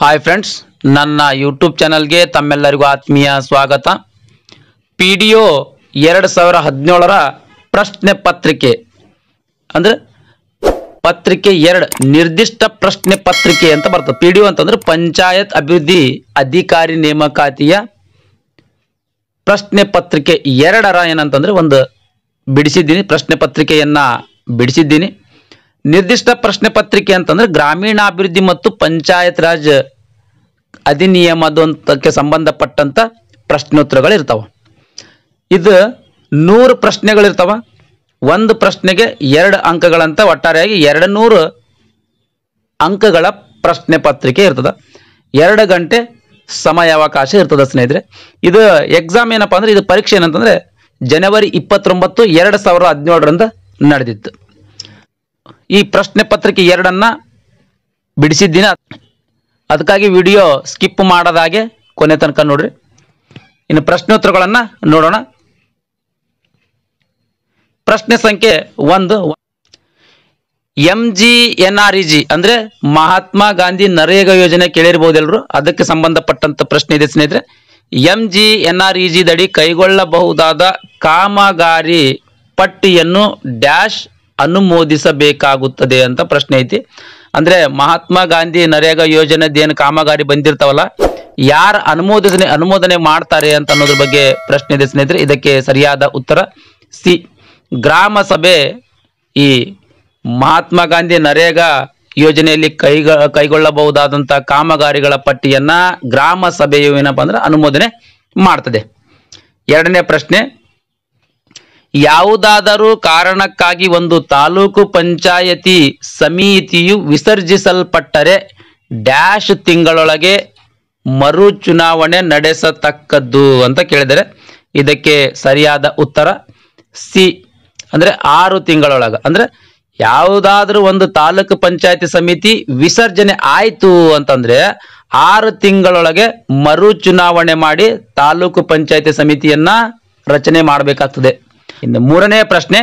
hi friends ನನ್ನ YouTube ಚಾನಲ್ಗೆ ತಮ್ಮೆಲ್ಲರಿಗೂ ಆತ್ಮೀಯ ಸ್ವಾಗತ ಪಿ ಡಿ ಒ ಎರಡು ಸಾವಿರ ಹದಿನೇಳರ ಪ್ರಶ್ನೆ ಪತ್ರಿಕೆ ಅಂದರೆ ಪತ್ರಿಕೆ ಎರಡು ನಿರ್ದಿಷ್ಟ ಪ್ರಶ್ನೆ ಪತ್ರಿಕೆ ಅಂತ ಬರ್ತದೆ ಪಿ ಡಿ ಒ ಅಂತಂದ್ರೆ ಪಂಚಾಯತ್ ಅಭಿವೃದ್ಧಿ ಅಧಿಕಾರಿ ನೇಮಕಾತಿಯ ಪ್ರಶ್ನೆ ಪತ್ರಿಕೆ ಎರಡರ ಏನಂತಂದ್ರೆ ಒಂದು ಬಿಡಿಸಿದ್ದೀನಿ ಪ್ರಶ್ನೆ ಪತ್ರಿಕೆಯನ್ನ ಬಿಡಿಸಿದ್ದೀನಿ ನಿರ್ದಿಷ್ಟ ಪ್ರಶ್ನೆ ಪತ್ರಿಕೆ ಅಂತಂದ್ರೆ ಗ್ರಾಮೀಣಾಭಿವೃದ್ಧಿ ಮತ್ತು ಪಂಚಾಯತ್ ರಾಜ್ ಅಧಿನಿಯಮದೊಂದಕ್ಕೆ ಸಂಬಂಧಪಟ್ಟಂತ ಪ್ರಶ್ನೋತ್ತರಗಳು ಇರ್ತಾವ ಇದು ನೂರು ಪ್ರಶ್ನೆಗಳಿರ್ತಾವ ಒಂದು ಪ್ರಶ್ನೆಗೆ ಎರಡು ಅಂಕಗಳಂತ ಒಟ್ಟಾರೆಯಾಗಿ ಎರಡು ನೂರು ಅಂಕಗಳ ಪ್ರಶ್ನೆ ಪತ್ರಿಕೆ ಇರ್ತದ ಎರಡು ಗಂಟೆ ಸಮಯಾವಕಾಶ ಇರ್ತದ ಸ್ನೇಹಿತರೆ ಇದು ಎಕ್ಸಾಮ್ ಏನಪ್ಪಾ ಅಂದ್ರೆ ಇದು ಪರೀಕ್ಷೆ ಏನಂತಂದ್ರೆ ಜನವರಿ ಇಪ್ಪತ್ತೊಂಬತ್ತು ಎರಡು ಸಾವಿರದ ಹದಿನೇಳರಿಂದ ನಡೆದಿತ್ತು ಈ ಪ್ರಶ್ನೆ ಪತ್ರಿಕೆ ಎರಡನ್ನ ಬಿಡಿಸಿದ್ದೀನಿ ಅದಕ್ಕಾಗಿ ವಿಡಿಯೋ ಸ್ಕಿಪ್ ಮಾಡದಾಗೆ ಕೊನೆ ತನಕ ನೋಡ್ರಿ ಇನ್ನು ಪ್ರಶ್ನೋತ್ತರಗಳನ್ನ ನೋಡೋಣ ಪ್ರಶ್ನೆ ಸಂಖ್ಯೆ ಒಂದು M G N R E G ಅಂದ್ರೆ ಮಹಾತ್ಮ ಗಾಂಧಿ ನರೇಗಾ ಯೋಜನೆ ಕೇಳಿರ್ಬೋದು ಎಲ್ರು ಅದಕ್ಕೆ ಸಂಬಂಧಪಟ್ಟಂತ ಪ್ರಶ್ನೆ ಇದೆ ಸ್ನೇಹಿತರೆ M G N R E G ದಡಿ ಕೈಗೊಳ್ಳಬಹುದಾದ ಕಾಮಗಾರಿ ಪಟ್ಟಿಯನ್ನು ಡ್ಯಾಶ್ ಅನುಮೋದಿಸಬೇಕಾಗುತ್ತದೆ ಅಂತ ಪ್ರಶ್ನೆ ಐತಿ ಅಂದ್ರೆ ಮಹಾತ್ಮ ಗಾಂಧಿ ನರೇಗಾ ಯೋಜನೆದೇನು ಕಾಮಗಾರಿ ಬಂದಿರ್ತಾವಲ್ಲ ಯಾರು ಅನುಮೋದನೆ ಅನುಮೋದನೆ ಮಾಡ್ತಾರೆ ಅಂತ ಅನ್ನೋದ್ರ ಬಗ್ಗೆ ಪ್ರಶ್ನೆ ಇದೆ ಸ್ನೇಹಿತರೆ ಇದಕ್ಕೆ ಸರಿಯಾದ ಉತ್ತರ ಸಿ ಗ್ರಾಮ ಸಭೆ ಈ ಮಹಾತ್ಮ ಗಾಂಧಿ ನರೇಗಾ ಯೋಜನೆಯಲ್ಲಿ ಕೈಗ ಕೈಗೊಳ್ಳಬಹುದಾದಂತಹ ಕಾಮಗಾರಿಗಳ ಪಟ್ಟಿಯನ್ನ ಗ್ರಾಮ ಸಭೆಯು ಏನಪ್ಪಾ ಅಂದ್ರೆ ಅನುಮೋದನೆ ಮಾಡ್ತದೆ ಎರಡನೇ ಪ್ರಶ್ನೆ ಯಾವುದಾದರೂ ಕಾರಣಕ್ಕಾಗಿ ಒಂದು ತಾಲೂಕು ಪಂಚಾಯತಿ ಸಮಿತಿಯು ವಿಸರ್ಜಿಸಲ್ಪಟ್ಟರೆ ಡ್ಯಾಶ್ ತಿಂಗಳೊಳಗೆ ಮರು ಚುನಾವಣೆ ನಡೆಸತಕ್ಕದ್ದು ಅಂತ ಕೇಳಿದರೆ ಇದಕ್ಕೆ ಸರಿಯಾದ ಉತ್ತರ ಸಿ ಅಂದ್ರೆ ಆರು ತಿಂಗಳೊಳಗ ಅಂದ್ರೆ ಯಾವುದಾದ್ರೂ ಒಂದು ತಾಲೂಕು ಪಂಚಾಯತಿ ಸಮಿತಿ ವಿಸರ್ಜನೆ ಆಯ್ತು ಅಂತಂದ್ರೆ ಆರು ತಿಂಗಳೊಳಗೆ ಮರು ಚುನಾವಣೆ ಮಾಡಿ ತಾಲೂಕು ಪಂಚಾಯತಿ ಸಮಿತಿಯನ್ನ ರಚನೆ ಮಾಡಬೇಕಾಗ್ತದೆ ಇನ್ನು ಮೂರನೇ ಪ್ರಶ್ನೆ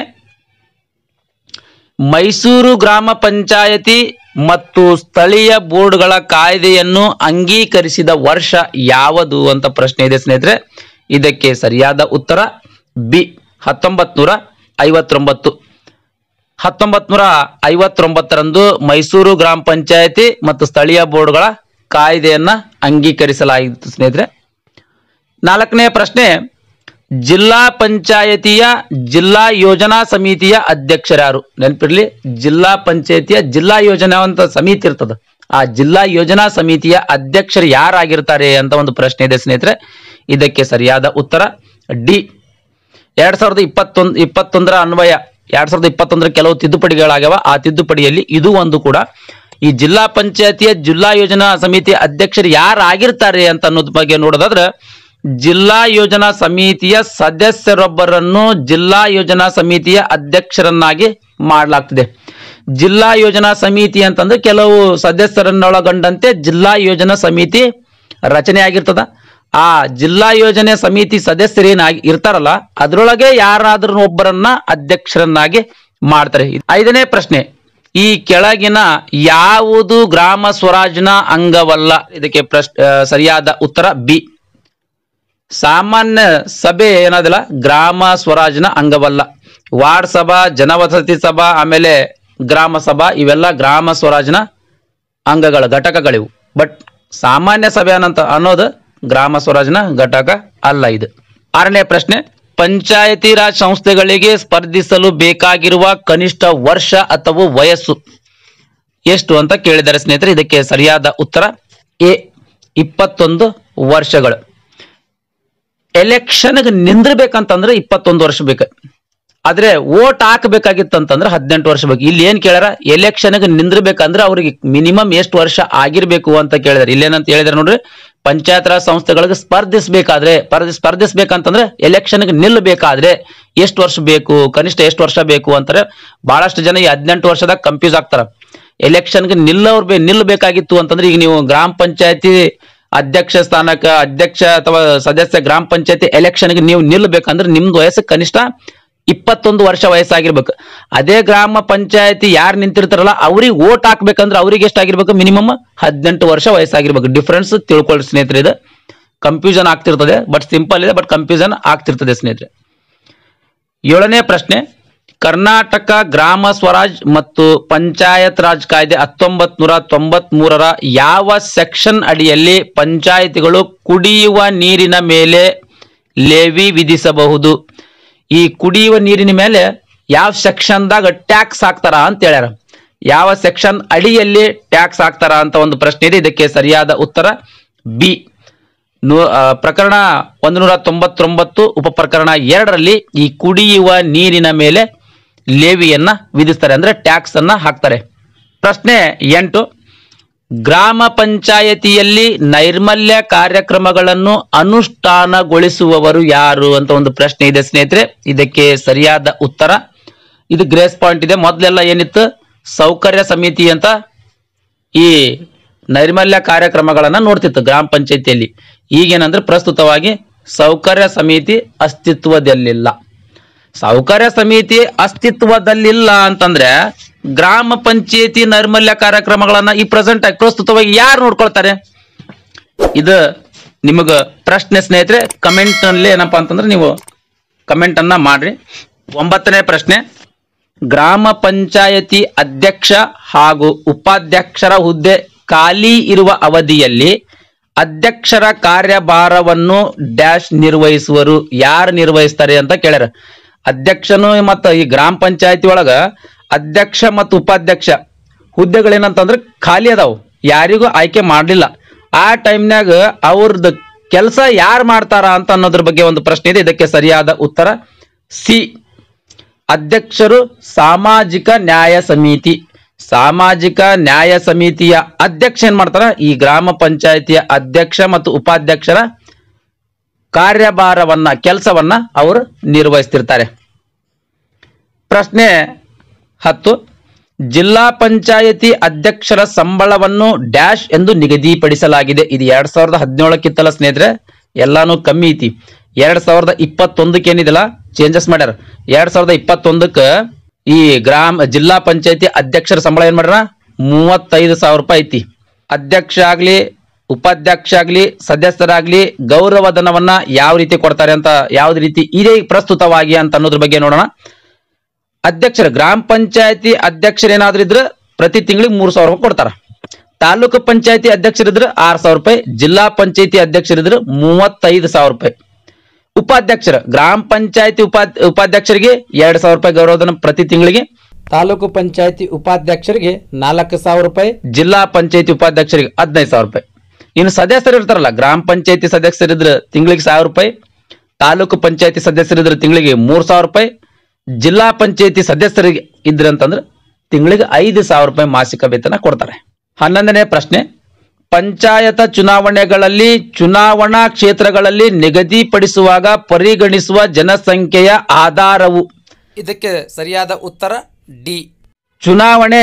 ಮೈಸೂರು ಗ್ರಾಮ ಪಂಚಾಯತಿ ಮತ್ತು ಸ್ಥಳೀಯ ಬೋರ್ಡ್ಗಳ ಕಾಯ್ದೆಯನ್ನು ಅಂಗೀಕರಿಸಿದ ವರ್ಷ ಯಾವುದು ಅಂತ ಪ್ರಶ್ನೆ ಇದೆ ಸ್ನೇಹಿತರೆ ಇದಕ್ಕೆ ಸರಿಯಾದ ಉತ್ತರ ಬಿ ಹತ್ತೊಂಬತ್ ನೂರ ಐವತ್ತೊಂಬತ್ತು ಹತ್ತೊಂಬತ್ ನೂರ ಐವತ್ತೊಂಬತ್ತರಂದು ಮೈಸೂರು ಗ್ರಾಮ ಪಂಚಾಯತಿ ಮತ್ತು ಸ್ಥಳೀಯ ಬೋರ್ಡ್ಗಳ ಕಾಯ್ದೆಯನ್ನ ಅಂಗೀಕರಿಸಲಾಯಿತು ಸ್ನೇಹಿತರೆ ನಾಲ್ಕನೇ ಪ್ರಶ್ನೆ ಜಿಲ್ಲಾ ಪಂಚಾಯತಿಯ ಜಿಲ್ಲಾ ಯೋಜನಾ ಸಮಿತಿಯ ಅಧ್ಯಕ್ಷರ್ಯಾರು ನೆನಪಿರ್ಲಿ ಜಿಲ್ಲಾ ಪಂಚಾಯತಿಯ ಜಿಲ್ಲಾ ಯೋಜನಾ ಅಂತ ಸಮಿತಿ ಇರ್ತದ ಆ ಜಿಲ್ಲಾ ಯೋಜನಾ ಸಮಿತಿಯ ಅಧ್ಯಕ್ಷರು ಯಾರಾಗಿರ್ತಾರೆ ಅಂತ ಒಂದು ಪ್ರಶ್ನೆ ಇದೆ ಸ್ನೇಹಿತರೆ ಇದಕ್ಕೆ ಸರಿಯಾದ ಉತ್ತರ ಡಿ ಎರಡ್ ಸಾವಿರದ ಇಪ್ಪತ್ತೊಂದು ಇಪ್ಪತ್ತೊಂದರ ಅನ್ವಯ ಎರಡ್ ಸಾವಿರದ ಇಪ್ಪತ್ತೊಂದರ ಕೆಲವು ತಿದ್ದುಪಡಿಗಳಾಗ್ಯಾವ ಆ ತಿದ್ದುಪಡಿಯಲ್ಲಿ ಇದು ಒಂದು ಕೂಡ ಈ ಜಿಲ್ಲಾ ಪಂಚಾಯತಿಯ ಜಿಲ್ಲಾ ಯೋಜನಾ ಸಮಿತಿ ಅಧ್ಯಕ್ಷರು ಯಾರಾಗಿರ್ತಾರೆ ಅಂತ ಅನ್ನೋದ್ ಬಗ್ಗೆ ನೋಡೋದಾದ್ರೆ ಜಿಲ್ಲಾ ಯೋಜನಾ ಸಮಿತಿಯ ಸದಸ್ಯರೊಬ್ಬರನ್ನು ಜಿಲ್ಲಾ ಯೋಜನಾ ಸಮಿತಿಯ ಅಧ್ಯಕ್ಷರನ್ನಾಗಿ ಮಾಡಲಾಗ್ತದೆ ಜಿಲ್ಲಾ ಯೋಜನಾ ಸಮಿತಿ ಅಂತಂದ್ರೆ ಕೆಲವು ಸದಸ್ಯರನ್ನೊಳಗೊಂಡಂತೆ ಜಿಲ್ಲಾ ಯೋಜನಾ ಸಮಿತಿ ರಚನೆ ಆಗಿರ್ತದ ಆ ಜಿಲ್ಲಾ ಯೋಜನೆ ಸಮಿತಿ ಸದಸ್ಯರೇನಾಗಿ ಇರ್ತಾರಲ್ಲ ಅದ್ರೊಳಗೆ ಯಾರಾದ್ರೂ ಒಬ್ಬರನ್ನ ಅಧ್ಯಕ್ಷರನ್ನಾಗಿ ಮಾಡ್ತಾರೆ ಐದನೇ ಪ್ರಶ್ನೆ ಈ ಕೆಳಗಿನ ಯಾವುದು ಗ್ರಾಮ ಸ್ವರಾಜ್ನ ಅಂಗವಲ್ಲ ಇದಕ್ಕೆ ಪ್ರಶ್ ಆ, ಸರಿಯಾದ ಉತ್ತರ ಬಿ ಸಾಮಾನ್ಯ ಸಭೆ ಏನದಲ್ಲ ಗ್ರಾಮ ಸ್ವರಾಜ್ನ ಅಂಗವಲ್ಲ ವಾರ್ಡ್ ಸಭಾ ಜನವಸತಿ ಸಭಾ ಆಮೇಲೆ ಗ್ರಾಮ ಸಭಾ ಇವೆಲ್ಲ ಗ್ರಾಮ ಸ್ವರಾಜ್ನ ಅಂಗಗಳ ಘಟಕಗಳಿವು ಬಟ್ ಸಾಮಾನ್ಯ ಸಭೆ ಅನ್ನಂತ ಅನ್ನೋದು ಗ್ರಾಮ ಸ್ವರಾಜ್ನ ಘಟಕ ಅಲ್ಲ ಇದು ಆರನೇ ಪ್ರಶ್ನೆ ಪಂಚಾಯತಿ ರಾಜ್ ಸಂಸ್ಥೆಗಳಿಗೆ ಸ್ಪರ್ಧಿಸಲು ಬೇಕಾಗಿರುವ ಕನಿಷ್ಠ ವರ್ಷ ಅಥವಾ ವಯಸ್ಸು ಎಷ್ಟು ಅಂತ ಕೇಳಿದ್ದಾರೆ ಸ್ನೇಹಿತರೆ ಇದಕ್ಕೆ ಸರಿಯಾದ ಉತ್ತರ ಎ ಇಪ್ಪತ್ತೊಂದು ವರ್ಷಗಳು ಎಲೆಕ್ಷನ್ಗೆ ನಿಂದ್ರಬೇಕಂತಂದ್ರೆ ಇಪ್ಪತ್ತೊಂದು ವರ್ಷ ಬೇಕು ಆದ್ರೆ ಓಟ್ ಹಾಕಬೇಕಾಗಿತ್ತಂತಂದ್ರೆ ಹದಿನೆಂಟು ವರ್ಷ ಬೇಕು ಇಲ್ಲಿ ಏನ್ ಕೇಳ್ಯಾರ ಎಲೆಕ್ಷನ್ಗೆ ನಿಂದ್ರಬೇಕಂದ್ರೆ ಅವ್ರಿಗೆ ಮಿನಿಮಮ್ ಎಷ್ಟು ವರ್ಷ ಆಗಿರ್ಬೇಕು ಅಂತ ಕೇಳಿದಾರೆ ಇಲ್ಲೇನಂತ ಹೇಳಿದಾರೆ ನೋಡ್ರಿ ಪಂಚಾಯತ್ ರಾಜ್ ಸಂಸ್ಥೆಗಳಿಗೆ ಸ್ಪರ್ಧಿಸಬೇಕಾದ್ರೆ ಸ್ಪರ್ಧಿಸ್ಬೇಕಂತಂದ್ರೆ ಎಲೆಕ್ಷನ್ಗೆ ನಿಲ್ಲಬೇಕಾದ್ರೆ ಎಷ್ಟು ವರ್ಷ ಬೇಕು ಕನಿಷ್ಠ ಎಷ್ಟು ವರ್ಷ ಬೇಕು ಅಂತಾರೆ ಬಹಳಷ್ಟು ಜನ ಈ ಹದಿನೆಂಟು ವರ್ಷದಾಗ ಕನ್ಫ್ಯೂಸ್ ಆಗ್ತಾರ ಎಲೆಕ್ಷನ್ಗೆ ನಿಲ್ಲವ್ರ ಬೇ ನಿಲ್ಲಬೇಕಾಗಿತ್ತು ಅಂತಂದ್ರೆ ಈಗ ನೀವು ಗ್ರಾಮ ಪಂಚಾಯತಿ ಅಧ್ಯಕ್ಷ ಸ್ಥಾನಕ್ಕೆ ಅಧ್ಯಕ್ಷ ಅಥವಾ ಸದಸ್ಯ ಗ್ರಾಮ ಪಂಚಾಯತಿ ಎಲೆಕ್ಷನ್ಗೆ ನೀವು ನಿಲ್ಲಬೇಕಂದ್ರೆ ನಿಮ್ದು ವಯಸ್ಸು ಕನಿಷ್ಠ ಇಪ್ಪತ್ತೊಂದು ವರ್ಷ ವಯಸ್ಸಾಗಿರ್ಬೇಕು ಅದೇ ಗ್ರಾಮ ಪಂಚಾಯತಿ ಯಾರು ನಿಂತಿರ್ತಾರಲ್ಲ ಅವ್ರಿಗೆ ಓಟ್ ಹಾಕ್ಬೇಕಂದ್ರೆ ಅವ್ರಿಗೆ ಎಷ್ಟಾಗಿರ್ಬೇಕು ಮಿನಿಮಮ್ ಹದಿನೆಂಟು ವರ್ಷ ವಯಸ್ಸಾಗಿರ್ಬೇಕು ಡಿಫ್ರೆನ್ಸ್ ತಿಳ್ಕೊಳ್ಳಿ ಸ್ನೇಹಿತರೆ ಇದು ಕನ್ಫ್ಯೂಷನ್ ಆಗ್ತಿರ್ತದೆ ಬಟ್ ಸಿಂಪಲ್ ಇದೆ ಬಟ್ ಕನ್ಫ್ಯೂಷನ್ ಆಗ್ತಿರ್ತದೆ ಸ್ನೇಹಿತರೆ ಏಳನೇ ಪ್ರಶ್ನೆ ಕರ್ನಾಟಕ ಗ್ರಾಮ ಸ್ವರಾಜ್ ಮತ್ತು ಪಂಚಾಯತ್ ರಾಜ್ ಕಾಯ್ದೆ ಹತ್ತೊಂಬತ್ ನೂರ ತೊಂಬತ್ ಮೂರರ ಯಾವ ಸೆಕ್ಷನ್ ಅಡಿಯಲ್ಲಿ ಪಂಚಾಯತಿಗಳು ಕುಡಿಯುವ ನೀರಿನ ಮೇಲೆ ಲೇವಿ ವಿಧಿಸಬಹುದು ಈ ಕುಡಿಯುವ ನೀರಿನ ಮೇಲೆ ಯಾವ ಸೆಕ್ಷನ್ದಾಗ ಟ್ಯಾಕ್ಸ್ ಹಾಕ್ತಾರ ಅಂತ ಹೇಳ್ಯಾರ ಯಾವ ಸೆಕ್ಷನ್ ಅಡಿಯಲ್ಲಿ ಟ್ಯಾಕ್ಸ್ ಹಾಕ್ತಾರ ಅಂತ ಒಂದು ಪ್ರಶ್ನೆ ಇದೆ ಇದಕ್ಕೆ ಸರಿಯಾದ ಉತ್ತರ ಬಿ ನೂ ಆ, ಪ್ರಕರಣ ಒಂದು ನೂರ ತೊಂಬತ್ತೊಂಬತ್ತು ಉಪ ಪ್ರಕರಣ ಎರಡರಲ್ಲಿ ಈ ಕುಡಿಯುವ ನೀರಿನ ಮೇಲೆ ಲೇವಿಯನ್ನ ವಿಧಿಸ್ತಾರೆ ಅಂದ್ರೆ ಟ್ಯಾಕ್ಸ್ ಅನ್ನ ಹಾಕ್ತಾರೆ ಪ್ರಶ್ನೆ ಎಂಟು ಗ್ರಾಮ ಪಂಚಾಯತಿಯಲ್ಲಿ ನೈರ್ಮಲ್ಯ ಕಾರ್ಯಕ್ರಮಗಳನ್ನು ಅನುಷ್ಠಾನಗೊಳಿಸುವವರು ಯಾರು ಅಂತ ಒಂದು ಪ್ರಶ್ನೆ ಇದೆ ಸ್ನೇಹಿತರೆ ಇದಕ್ಕೆ ಸರಿಯಾದ ಉತ್ತರ ಇದು ಗ್ರೇಸ್ ಪಾಯಿಂಟ್ ಇದೆ ಮೊದಲೆಲ್ಲ ಏನಿತ್ತು ಸೌಕರ್ಯ ಸಮಿತಿ ಅಂತ ಈ ನೈರ್ಮಲ್ಯ ಕಾರ್ಯಕ್ರಮಗಳನ್ನ ನೋಡ್ತಿತ್ತು ಗ್ರಾಮ ಪಂಚಾಯತಿಯಲ್ಲಿ ಈಗೇನಂದ್ರೆ ಪ್ರಸ್ತುತವಾಗಿ ಸೌಕರ್ಯ ಸಮಿತಿ ಅಸ್ತಿತ್ವದಲ್ಲಿಲ್ಲ ಸೌಕರ್ಯ ಸಮಿತಿ ಅಸ್ತಿತ್ವದಲ್ಲಿಲ್ಲ ಅಂತಂದ್ರೆ ಗ್ರಾಮ ಪಂಚಾಯತಿ ನೈರ್ಮಲ್ಯ ಕಾರ್ಯಕ್ರಮಗಳನ್ನ ಈ ಪ್ರೆಸೆಂಟ್ ಆಗಿ ಪ್ರಸ್ತುತವಾಗಿ ಯಾರು ನೋಡ್ಕೊಳ್ತಾರೆ ಇದು ನಿಮಗ ಪ್ರಶ್ನೆ ಸ್ನೇಹಿತರೆ ಕಮೆಂಟ್ ನಲ್ಲಿ ಏನಪ್ಪಾ ಅಂತಂದ್ರೆ ನೀವು ಕಮೆಂಟ್ ಅನ್ನ ಮಾಡ್ರಿ ಒಂಬತ್ತನೇ ಪ್ರಶ್ನೆ ಗ್ರಾಮ ಪಂಚಾಯತಿ ಅಧ್ಯಕ್ಷ ಹಾಗೂ ಉಪಾಧ್ಯಕ್ಷರ ಹುದ್ದೆ ಖಾಲಿ ಇರುವ ಅವಧಿಯಲ್ಲಿ ಅಧ್ಯಕ್ಷರ ಕಾರ್ಯಭಾರವನ್ನು ಡ್ಯಾಶ್ ನಿರ್ವಹಿಸುವರು ಯಾರು ನಿರ್ವಹಿಸ್ತಾರೆ ಅಂತ ಕೇಳ್ಯಾರ ಅಧ್ಯಕ್ಷನು ಮತ್ತು ಈ ಗ್ರಾಮ ಪಂಚಾಯತಿ ಒಳಗ ಅಧ್ಯಕ್ಷ ಮತ್ತು ಉಪಾಧ್ಯಕ್ಷ ಹುದ್ದೆಗಳೇನಂತಂದ್ರೆ ಖಾಲಿ ಅದಾವು ಯಾರಿಗೂ ಆಯ್ಕೆ ಮಾಡಲಿಲ್ಲ ಆ ಟೈಮ್ನಾಗ ಅವ್ರದ್ದು ಕೆಲಸ ಯಾರು ಮಾಡ್ತಾರ ಅಂತ ಅನ್ನೋದ್ರ ಬಗ್ಗೆ ಒಂದು ಪ್ರಶ್ನೆ ಇದೆ ಇದಕ್ಕೆ ಸರಿಯಾದ ಉತ್ತರ ಸಿ ಅಧ್ಯಕ್ಷರು ಸಾಮಾಜಿಕ ನ್ಯಾಯ ಸಮಿತಿ ಸಾಮಾಜಿಕ ನ್ಯಾಯ ಸಮಿತಿಯ ಅಧ್ಯಕ್ಷ ಏನ್ ಮಾಡ್ತಾರ ಈ ಗ್ರಾಮ ಪಂಚಾಯತಿಯ ಅಧ್ಯಕ್ಷ ಮತ್ತು ಉಪಾಧ್ಯಕ್ಷರ ಕಾರ್ಯಭಾರವನ್ನ ಕೆಲಸವನ್ನ ಅವರು ನಿರ್ವಹಿಸ್ತಿರ್ತಾರೆ ಪ್ರಶ್ನೆ ಹತ್ತು ಜಿಲ್ಲಾ ಪಂಚಾಯತಿ ಅಧ್ಯಕ್ಷರ ಸಂಬಳವನ್ನು ಡ್ಯಾಶ್ ಎಂದು ನಿಗದಿಪಡಿಸಲಾಗಿದೆ ಇದು ಎರಡ್ ಸಾವಿರದ ಹದಿನೇಳಕ್ಕಿತ್ತಲ್ಲ ಸ್ನೇಹಿತರೆ ಎಲ್ಲಾನು ಕಮ್ಮಿ ಐತಿ ಎರಡ್ ಸಾವಿರದ ಇಪ್ಪತ್ತೊಂದಕ್ಕೆ ಏನಿದೆಲ್ಲ ಚೇಂಜಸ್ ಮಾಡ್ಯಾರ ಎರಡ್ ಸಾವಿರದ ಇಪ್ಪತ್ತೊಂದಕ್ಕೆ ಈ ಗ್ರಾಮ ಜಿಲ್ಲಾ ಪಂಚಾಯತಿ ಅಧ್ಯಕ್ಷರ ಸಂಬಳ ಏನ್ ಮಾಡ್ಯಾರ ಮೂವತ್ತೈದು ಸಾವಿರ ರೂಪಾಯಿ ಐತಿ ಅಧ್ಯಕ್ಷ ಆಗ್ಲಿ ಉಪಾಧ್ಯಕ್ಷ ಆಗ್ಲಿ ಸದಸ್ಯರಾಗ್ಲಿ ಗೌರವಧನವನ್ನ ಯಾವ ರೀತಿ ಕೊಡ್ತಾರೆ ಅಂತ ಯಾವ್ದು ರೀತಿ ಇದೆ ಪ್ರಸ್ತುತವಾಗಿ ಅಂತ ಅನ್ನೋದ್ರ ಬಗ್ಗೆ ನೋಡೋಣ ಅಧ್ಯಕ್ಷರು ಗ್ರಾಮ ಪಂಚಾಯತಿ ಅಧ್ಯಕ್ಷರೇನಾದ್ರೂ ಇದ್ರೆ ಪ್ರತಿ ತಿಂಗಳಿಗೆ ಮೂರು ಸಾವಿರ ರೂಪಾಯಿ ಕೊಡ್ತಾರ ತಾಲೂಕು ಪಂಚಾಯತಿ ಅಧ್ಯಕ್ಷರಿದ್ರೆ ಆರು ಸಾವಿರ ರೂಪಾಯಿ ಜಿಲ್ಲಾ ಪಂಚಾಯತಿ ಅಧ್ಯಕ್ಷರಿದ್ರೆ ಮೂವತ್ತೈದು ಸಾವಿರ ರೂಪಾಯಿ ಉಪಾಧ್ಯಕ್ಷರ ಗ್ರಾಮ ಪಂಚಾಯತಿ ಉಪಾ ಉಪಾಧ್ಯಕ್ಷರಿಗೆ ಎರಡ್ ಸಾವಿರ ರೂಪಾಯಿ ಗೌರವಧನ ಪ್ರತಿ ತಿಂಗಳಿಗೆ ತಾಲೂಕು ಪಂಚಾಯತಿ ಉಪಾಧ್ಯಕ್ಷರಿಗೆ ನಾಲ್ಕು ಸಾವಿರ ರೂಪಾಯಿ ಜಿಲ್ಲಾ ಪಂಚಾಯತಿ ಉಪಾಧ್ಯಕ್ಷರಿಗೆ ಹದಿನೈದು ಸಾವಿರ ರೂಪಾಯಿ ಇನ್ನು ಸದಸ್ಯರು ಇರ್ತಾರಲ್ಲ ಗ್ರಾಮ ಪಂಚಾಯತಿ ಸದಸ್ಯರಿದ್ರೆ ತಿಂಗಳಿಗೆ ಸಾವಿರ ರೂಪಾಯಿ ತಾಲೂಕು ಪಂಚಾಯತಿ ಸದಸ್ಯರಿದ್ರೆ ತಿಂಗಳಿಗೆ ಮೂರ್ ಸಾವಿರ ರೂಪಾಯಿ ಜಿಲ್ಲಾ ಪಂಚಾಯತಿ ಸದಸ್ಯರಿಗೆ ಇದ್ರಂತಂದ್ರೆ ತಿಂಗಳಿಗೆ ಐದು ಸಾವಿರ ರೂಪಾಯಿ ಮಾಸಿಕ ವೇತನ ಕೊಡ್ತಾರೆ ಹನ್ನೊಂದನೇ ಪ್ರಶ್ನೆ ಪಂಚಾಯತ ಚುನಾವಣೆಗಳಲ್ಲಿ ಚುನಾವಣಾ ಕ್ಷೇತ್ರಗಳಲ್ಲಿ ನಿಗದಿಪಡಿಸುವಾಗ ಪರಿಗಣಿಸುವ ಜನಸಂಖ್ಯೆಯ ಆಧಾರವು ಇದಕ್ಕೆ ಸರಿಯಾದ ಉತ್ತರ ಡಿ ಚುನಾವಣೆ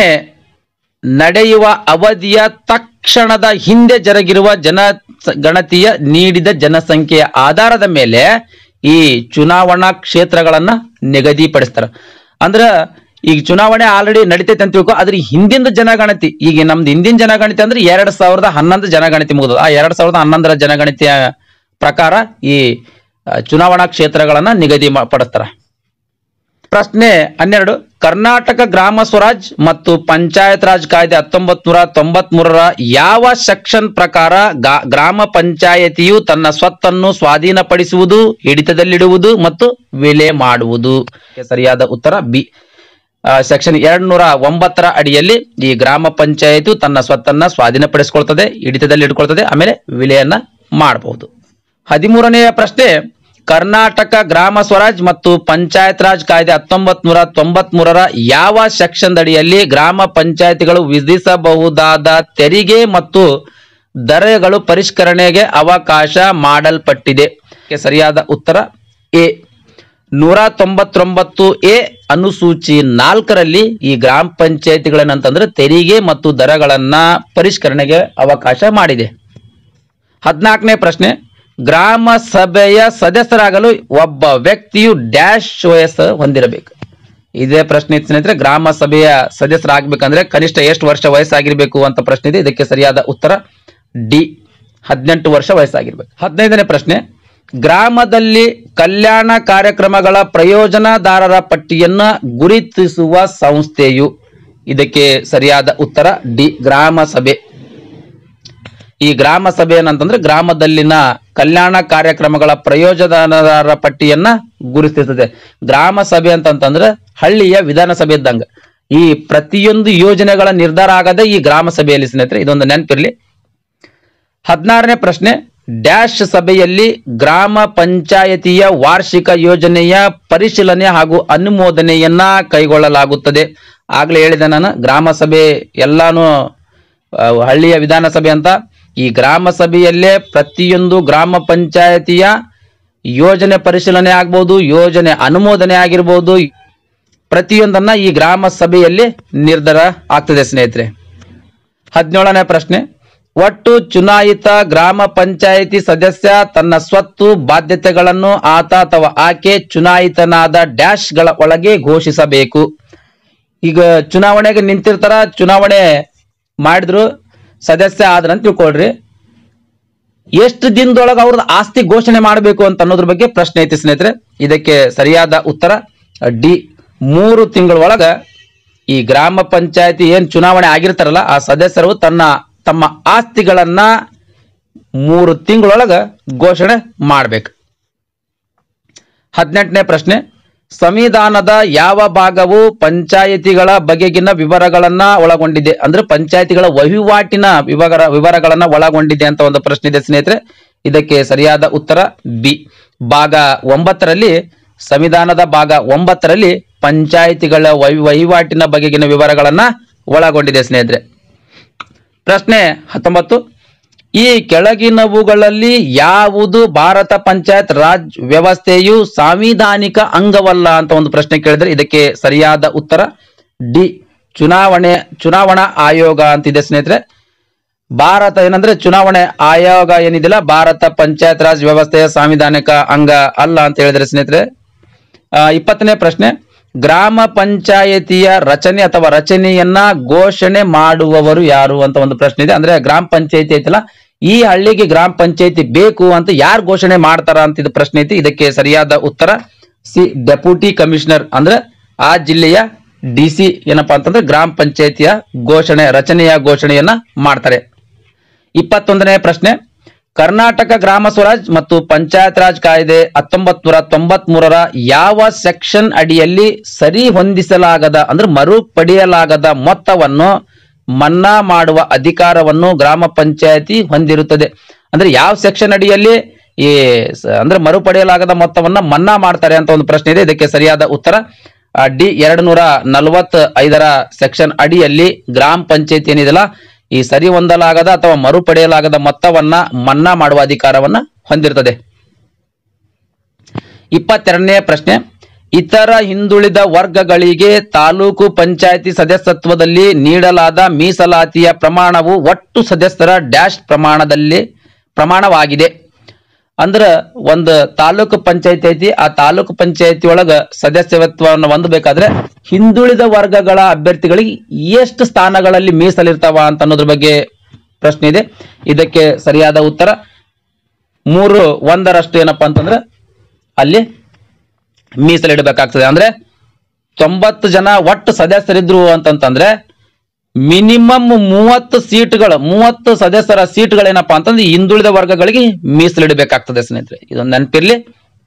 ನಡೆಯುವ ಅವಧಿಯ ತಕ್ಷಣದ ಹಿಂದೆ ಜರುಗಿರುವ ಜನ ಗಣತಿಯ ನೀಡಿದ ಜನಸಂಖ್ಯೆಯ ಆಧಾರದ ಮೇಲೆ ಈ ಚುನಾವಣಾ ಕ್ಷೇತ್ರಗಳನ್ನ ನಿಗದಿಪಡಿಸ್ತಾರ ಅಂದ್ರ ಈಗ ಚುನಾವಣೆ ಆಲ್ರೆಡಿ ನಡೀತೈತೆ ಅಂತ ತಿಳ್ಕೊ ಅದ್ರ ಹಿಂದಿನ ಜನಗಣತಿ ಈಗ ನಮ್ದು ಹಿಂದಿನ ಜನಗಣತಿ ಅಂದ್ರೆ ಎರಡ್ ಸಾವಿರದ ಹನ್ನೊಂದು ಜನಗಣತಿ ಮುಗಿದ ಆ ಎರಡ್ ಸಾವಿರದ ಹನ್ನೊಂದರ ಜನಗಣತಿಯ ಪ್ರಕಾರ ಈ ಆ, ಚುನಾವಣಾ ಕ್ಷೇತ್ರಗಳನ್ನ ನಿಗದಿ ಮಾ- ಪಡಿಸ್ತಾರ ಪ್ರಶ್ನೆ ಹನ್ನೆರಡು ಕರ್ನಾಟಕ ಗ್ರಾಮ ಸ್ವರಾಜ್ ಮತ್ತು ಪಂಚಾಯತ್ ರಾಜ್ ಕಾಯ್ದೆ ಹತ್ತೊಂಬತ್ ನೂರ ತೊಂಬತ್ ಮೂರರ ಯಾವ ಸೆಕ್ಷನ್ ಪ್ರಕಾರ ಗಾ- ಗ್ರಾಮ ಪಂಚಾಯತಿಯು ತನ್ನ ಸ್ವತ್ತನ್ನು ಸ್ವಾಧೀನಪಡಿಸುವುದು ಹಿಡಿತದಲ್ಲಿಡುವುದು ಮತ್ತು ವಿಲೆ ಮಾಡುವುದು ಸರಿಯಾದ ಉತ್ತರ ಬಿ ಸೆಕ್ಷನ್ ಎರಡ್ ನೂರ ಒಂಬತ್ತರ ಅಡಿಯಲ್ಲಿ ಈ ಗ್ರಾಮ ಪಂಚಾಯತಿ ತನ್ನ ಸ್ವತ್ತನ್ನ ಸ್ವಾಧೀನಪಡಿಸಿಕೊಳ್ತದೆ ಹಿಡಿತದಲ್ಲಿ ಇಟ್ಕೊಳ್ತದೆ ಆಮೇಲೆ ವಿಲೆಯನ್ನ ಮಾಡಬಹುದು ಹದಿಮೂರನೆಯ ಪ್ರಶ್ನೆ ಕರ್ನಾಟಕ ಗ್ರಾಮ ಸ್ವರಾಜ್ ಮತ್ತು ಪಂಚಾಯತ್ ರಾಜ್ ಕಾಯ್ದೆ ಹತ್ತೊಂಬತ್ ನೂರ ತೊಂಬತ್ ಮೂರರ ಯಾವ ಸೆಕ್ಷನ್ ಅಡಿಯಲ್ಲಿ ಗ್ರಾಮ ಪಂಚಾಯತಿಗಳು ವಿಧಿಸಬಹುದಾದ ತೆರಿಗೆ ಮತ್ತು ದರಗಳು ಪರಿಷ್ಕರಣೆಗೆ ಅವಕಾಶ ಮಾಡಲ್ಪಟ್ಟಿದೆ ಇದಕ್ಕೆ ಸರಿಯಾದ ಉತ್ತರ ಎ ನೂರ ತೊಂಬತ್ತೊಂಬತ್ತು ಎ ಅನುಸೂಚಿ ನಾಲ್ಕರಲ್ಲಿ ಈ ಗ್ರಾಮ ಪಂಚಾಯತಿಗಳನ್ನಂತಂದ್ರೆ ತೆರಿಗೆ ಮತ್ತು ದರಗಳನ್ನ ಪರಿಷ್ಕರಣೆಗೆ ಅವಕಾಶ ಮಾಡಿದೆ ಹದಿನಾಲ್ಕನೇ ಪ್ರಶ್ನೆ ಗ್ರಾಮ ಸಭೆಯ ಸದಸ್ಯರಾಗಲು ಒಬ್ಬ ವ್ಯಕ್ತಿಯು ಡ್ಯಾಶ್ ವಯಸ್ಸು ಹೊಂದಿರಬೇಕು ಇದೇ ಪ್ರಶ್ನೆ ಇತ್ತು ಸ್ನೇಹಿತರೆ ಗ್ರಾಮ ಸಭೆಯ ಸದಸ್ಯರಾಗಬೇಕಂದ್ರೆ ಕನಿಷ್ಠ ಎಷ್ಟು ವರ್ಷ ವಯಸ್ಸಾಗಿರ್ಬೇಕು ಅಂತ ಪ್ರಶ್ನೆ ಇದೆ ಇದಕ್ಕೆ ಸರಿಯಾದ ಉತ್ತರ ಡಿ ಹದಿನೆಂಟು ವರ್ಷ ವಯಸ್ಸಾಗಿರ್ಬೇಕು ಹದಿನೈದನೇ ಪ್ರಶ್ನೆ ಗ್ರಾಮದಲ್ಲಿ ಕಲ್ಯಾಣ ಕಾರ್ಯಕ್ರಮಗಳ ಪ್ರಯೋಜನದಾರರ ಪಟ್ಟಿಯನ್ನ ಗುರುತಿಸುವ ಸಂಸ್ಥೆಯು ಇದಕ್ಕೆ ಸರಿಯಾದ ಉತ್ತರ ಡಿ ಗ್ರಾಮ ಸಭೆ ಈ ಗ್ರಾಮ ಸಭೆ ಏನಂತಂದ್ರೆ ಗ್ರಾಮದಲ್ಲಿನ ಕಲ್ಯಾಣ ಕಾರ್ಯಕ್ರಮಗಳ ಪ್ರಯೋಜನದಾರರ ಪಟ್ಟಿಯನ್ನ ಗುರುತಿಸುತ್ತದೆ ಗ್ರಾಮ ಸಭೆ ಅಂತಂತಂದ್ರೆ ಹಳ್ಳಿಯ ವಿಧಾನಸಭೆ ಇದ್ದಂಗ ಈ ಪ್ರತಿಯೊಂದು ಯೋಜನೆಗಳ ನಿರ್ಧಾರ ಆಗದೆ ಈ ಗ್ರಾಮ ಸಭೆಯಲ್ಲಿ ಸ್ನೇಹಿತರೆ ಇದೊಂದು ನೆನಪಿರ್ಲಿ ಹದಿನಾರನೇ ಪ್ರಶ್ನೆ ಡ್ಯಾಶ್ ಸಭೆಯಲ್ಲಿ ಗ್ರಾಮ ಪಂಚಾಯತಿಯ ವಾರ್ಷಿಕ ಯೋಜನೆಯ ಪರಿಶೀಲನೆ ಹಾಗೂ ಅನುಮೋದನೆಯನ್ನ ಕೈಗೊಳ್ಳಲಾಗುತ್ತದೆ ಆಗ್ಲೇ ಹೇಳಿದೆ ನಾನು ಗ್ರಾಮ ಸಭೆ ಎಲ್ಲಾನು ಆ, ಹಳ್ಳಿಯ ವಿಧಾನಸಭೆ ಅಂತ ಈ ಗ್ರಾಮ ಸಭೆಯಲ್ಲೇ ಪ್ರತಿಯೊಂದು ಗ್ರಾಮ ಪಂಚಾಯತಿಯ ಯೋಜನೆ ಪರಿಶೀಲನೆ ಆಗ್ಬೋದು ಯೋಜನೆ ಅನುಮೋದನೆ ಆಗಿರ್ಬೋದು ಪ್ರತಿಯೊಂದನ್ನ ಈ ಗ್ರಾಮ ಸಭೆಯಲ್ಲಿ ನಿರ್ಧಾರ ಆಗ್ತದೆ ಸ್ನೇಹಿತರೆ ಹದಿನೇಳನೇ ಪ್ರಶ್ನೆ ಒಟ್ಟು ಚುನಾಯಿತ ಗ್ರಾಮ ಪಂಚಾಯಿತಿ ಸದಸ್ಯ ತನ್ನ ಸ್ವತ್ತು ಬಾಧ್ಯತೆಗಳನ್ನು ಆತ ಅಥವಾ ಆಕೆ ಚುನಾಯಿತನಾದ ಡ್ಯಾಶ್ಗಳ ಒಳಗೆ ಘೋಷಿಸಬೇಕು ಈಗ ಚುನಾವಣೆಗೆ ನಿಂತಿರ್ತಾರ ಚುನಾವಣೆ ಮಾಡಿದ್ರು ಸದಸ್ಯ ಆದ್ರ ಅಂತ ತಿಳ್ಕೊಳ್ರಿ ಎಷ್ಟು ದಿನದೊಳಗೆ ಅವ್ರದ್ದು ಆಸ್ತಿ ಘೋಷಣೆ ಮಾಡಬೇಕು ಅಂತ ಅನ್ನೋದ್ರ ಬಗ್ಗೆ ಪ್ರಶ್ನೆ ಐತಿ ಸ್ನೇಹಿತರೆ ಇದಕ್ಕೆ ಸರಿಯಾದ ಉತ್ತರ ಡಿ ಮೂರು ತಿಂಗಳ ಒಳಗ ಈ ಗ್ರಾಮ ಪಂಚಾಯತಿ ಏನ್ ಚುನಾವಣೆ ಆಗಿರ್ತಾರಲ್ಲ ಆ ಸದಸ್ಯರು ತನ್ನ ತಮ್ಮ ಆಸ್ತಿಗಳನ್ನ ಮೂರು ತಿಂಗಳೊಳಗ ಘೋಷಣೆ ಮಾಡ್ಬೇಕು ಹದಿನೆಂಟನೇ ಪ್ರಶ್ನೆ ಸಂವಿಧಾನದ ಯಾವ ಭಾಗವು ಪಂಚಾಯತಿಗಳ ಬಗೆಗಿನ ವಿವರಗಳನ್ನ ಒಳಗೊಂಡಿದೆ ಅಂದ್ರೆ ಪಂಚಾಯತಿಗಳ ವಹಿವಾಟಿನ ವಿವರ ವಿವರಗಳನ್ನ ಒಳಗೊಂಡಿದೆ ಅಂತ ಒಂದು ಪ್ರಶ್ನೆ ಇದೆ ಸ್ನೇಹಿತರೆ ಇದಕ್ಕೆ ಸರಿಯಾದ ಉತ್ತರ ಬಿ ಭಾಗ ಒಂಬತ್ತರಲ್ಲಿ ಸಂವಿಧಾನದ ಭಾಗ ಒಂಬತ್ತರಲ್ಲಿ ಪಂಚಾಯತಿಗಳ ವಹಿ- ವಹಿವಾಟಿನ ಬಗೆಗಿನ ವಿವರಗಳನ್ನ ಒಳಗೊಂಡಿದೆ ಸ್ನೇಹಿತರೆ ಪ್ರಶ್ನೆ ಹತ್ತೊಂಬತ್ತು ಈ ಕೆಳಗಿನವುಗಳಲ್ಲಿ ಯಾವುದು ಭಾರತ ಪಂಚಾಯತ್ ರಾಜ್ ವ್ಯವಸ್ಥೆಯು ಸಾಂವಿಧಾನಿಕ ಅಂಗವಲ್ಲ ಅಂತ ಒಂದು ಪ್ರಶ್ನೆ ಕೇಳಿದ್ರೆ ಇದಕ್ಕೆ ಸರಿಯಾದ ಉತ್ತರ ಡಿ ಚುನಾವಣೆ ಚುನಾವಣಾ ಆಯೋಗ ಅಂತಿದೆ ಸ್ನೇಹಿತರೆ ಭಾರತ ಏನಂದ್ರೆ ಚುನಾವಣೆ ಆಯೋಗ ಏನಿದಿಲ್ಲ ಭಾರತ ಪಂಚಾಯತ್ ರಾಜ್ ವ್ಯವಸ್ಥೆಯ ಸಾಂವಿಧಾನಿಕ ಅಂಗ ಅಲ್ಲ ಅಂತ ಹೇಳಿದ್ರೆ ಸ್ನೇಹಿತರೆ ಆ, ಇಪ್ಪತ್ತನೇ ಪ್ರಶ್ನೆ ಗ್ರಾಮ ಪಂಚಾಯತಿಯ ರಚನೆ ಅಥವಾ ರಚನೆಯನ್ನ ಘೋಷಣೆ ಮಾಡುವವರು ಯಾರು ಅಂತ ಒಂದು ಪ್ರಶ್ನೆ ಇದೆ ಅಂದ್ರೆ ಗ್ರಾಮ ಪಂಚಾಯತಿ ಐತಲ್ಲ ಈ ಹಳ್ಳಿಗೆ ಗ್ರಾಮ ಪಂಚಾಯತಿ ಬೇಕು ಅಂತ ಯಾರು ಘೋಷಣೆ ಮಾಡ್ತಾರ ಅಂತ ಇದು ಪ್ರಶ್ನೆ ಐತಿ ಇದಕ್ಕೆ ಸರಿಯಾದ ಉತ್ತರ ಸಿ ಡೆಪ್ಯೂಟಿ ಕಮಿಷನರ್ ಅಂದ್ರೆ ಆ ಜಿಲ್ಲೆಯ ಡಿ ಸಿ ಏನಪ್ಪಾ ಅಂತಂದ್ರೆ ಗ್ರಾಮ ಪಂಚಾಯತಿಯ ಘೋಷಣೆ ರಚನೆಯ ಘೋಷಣೆಯನ್ನ ಮಾಡ್ತಾರೆ ಇಪ್ಪತ್ತೊಂದನೇ ಪ್ರಶ್ನೆ ಕರ್ನಾಟಕ ಗ್ರಾಮ ಸ್ವರಾಜ್ ಮತ್ತು ಪಂಚಾಯತ್ ರಾಜ್ ಕಾಯ್ದೆ ಹತ್ತೊಂಬತ್ ನೂರ ತೊಂಬತ್ ಮೂರರ ಯಾವ ಸೆಕ್ಷನ್ ಅಡಿಯಲ್ಲಿ ಸರಿ ಹೊಂದಿಸಲಾಗದ ಅಂದ್ರೆ ಮರು ಪಡೆಯಲಾಗದ ಮೊತ್ತವನ್ನು ಮನ್ನಾ ಮಾಡುವ ಅಧಿಕಾರವನ್ನು ಗ್ರಾಮ ಪಂಚಾಯತಿ ಹೊಂದಿರುತ್ತದೆ ಅಂದ್ರೆ ಯಾವ ಸೆಕ್ಷನ್ ಅಡಿಯಲ್ಲಿ ಈ ಸ- ಅಂದ್ರೆ ಮರುಪಡೆಯಲಾಗದ ಮೊತ್ತವನ್ನ ಮನ್ನಾ ಮಾಡ್ತಾರೆ ಅಂತ ಒಂದು ಪ್ರಶ್ನೆ ಇದೆ ಇದಕ್ಕೆ ಸರಿಯಾದ ಉತ್ತರ ಆ, ಡಿ ಎರಡು ನೂರ ನಲವತ್ ಐದರ ಸೆಕ್ಷನ್ ಅಡಿಯಲ್ಲಿ ಗ್ರಾಮ ಪಂಚಾಯತಿ ಏನಿದೆಲ್ಲ ಈ ಸರಿ ಹೊಂದಲಾಗದ ಅಥವಾ ಮರುಪಡೆಯಲಾಗದ ಮೊತ್ತವನ್ನ ಮನ್ನಾ ಮಾಡುವ ಅಧಿಕಾರವನ್ನ ಹೊಂದಿರ್ತದೆ ಇಪ್ಪತ್ತೆರಡನೇ ಪ್ರಶ್ನೆ ಇತರ ಹಿಂದುಳಿದ ವರ್ಗಗಳಿಗೆ ತಾಲೂಕು ಪಂಚಾಯತಿ ಸದಸ್ಯತ್ವದಲ್ಲಿ ನೀಡಲಾದ ಮೀಸಲಾತಿಯ ಪ್ರಮಾಣವು ಒಟ್ಟು ಸದಸ್ಯರ ಡ್ಯಾಶ್ ಪ್ರಮಾಣದಲ್ಲಿ ಪ್ರಮಾಣವಾಗಿದೆ ಅಂದ್ರ ಒಂದು ತಾಲೂಕು ಪಂಚಾಯತಿ ಐತಿ ಆ ತಾಲೂಕು ಪಂಚಾಯತಿ ಒಳಗ ಸದಸ್ಯತ್ವವನ್ನು ಹೊಂದಬೇಕಾದ್ರೆ ಹಿಂದುಳಿದ ವರ್ಗಗಳ ಅಭ್ಯರ್ಥಿಗಳಿಗೆ ಎಷ್ಟು ಸ್ಥಾನಗಳಲ್ಲಿ ಮೀಸಲಿರ್ತಾವ ಅಂತ ಅನ್ನೋದ್ರ ಬಗ್ಗೆ ಪ್ರಶ್ನೆ ಇದೆ ಇದಕ್ಕೆ ಸರಿಯಾದ ಉತ್ತರ ಮೂರು ಒಂದರಷ್ಟು ಏನಪ್ಪಾ ಅಂತಂದ್ರೆ ಅಲ್ಲಿ ಮೀಸಲಿಡಬೇಕಾಗ್ತದೆ ಅಂದ್ರೆ ತೊಂಬತ್ತು ಜನ ಒಟ್ಟು ಸದಸ್ಯರಿದ್ರು ಅಂತಂತಂದ್ರೆ ಮಿನಿಮಮ್ ಮೂವತ್ತು ಸೀಟ್ಗಳು ಮೂವತ್ತು ಸದಸ್ಯರ ಸೀಟ್ಗಳೇನಪ್ಪಾ ಅಂತಂದ್ರೆ ಈ ಹಿಂದುಳಿದ ವರ್ಗಗಳಿಗೆ ಮೀಸಲಿಡಬೇಕಾಗ್ತದೆ ಸ್ನೇಹಿತರೆ ಇದೊಂದು ನೆನಪಿರ್ಲಿ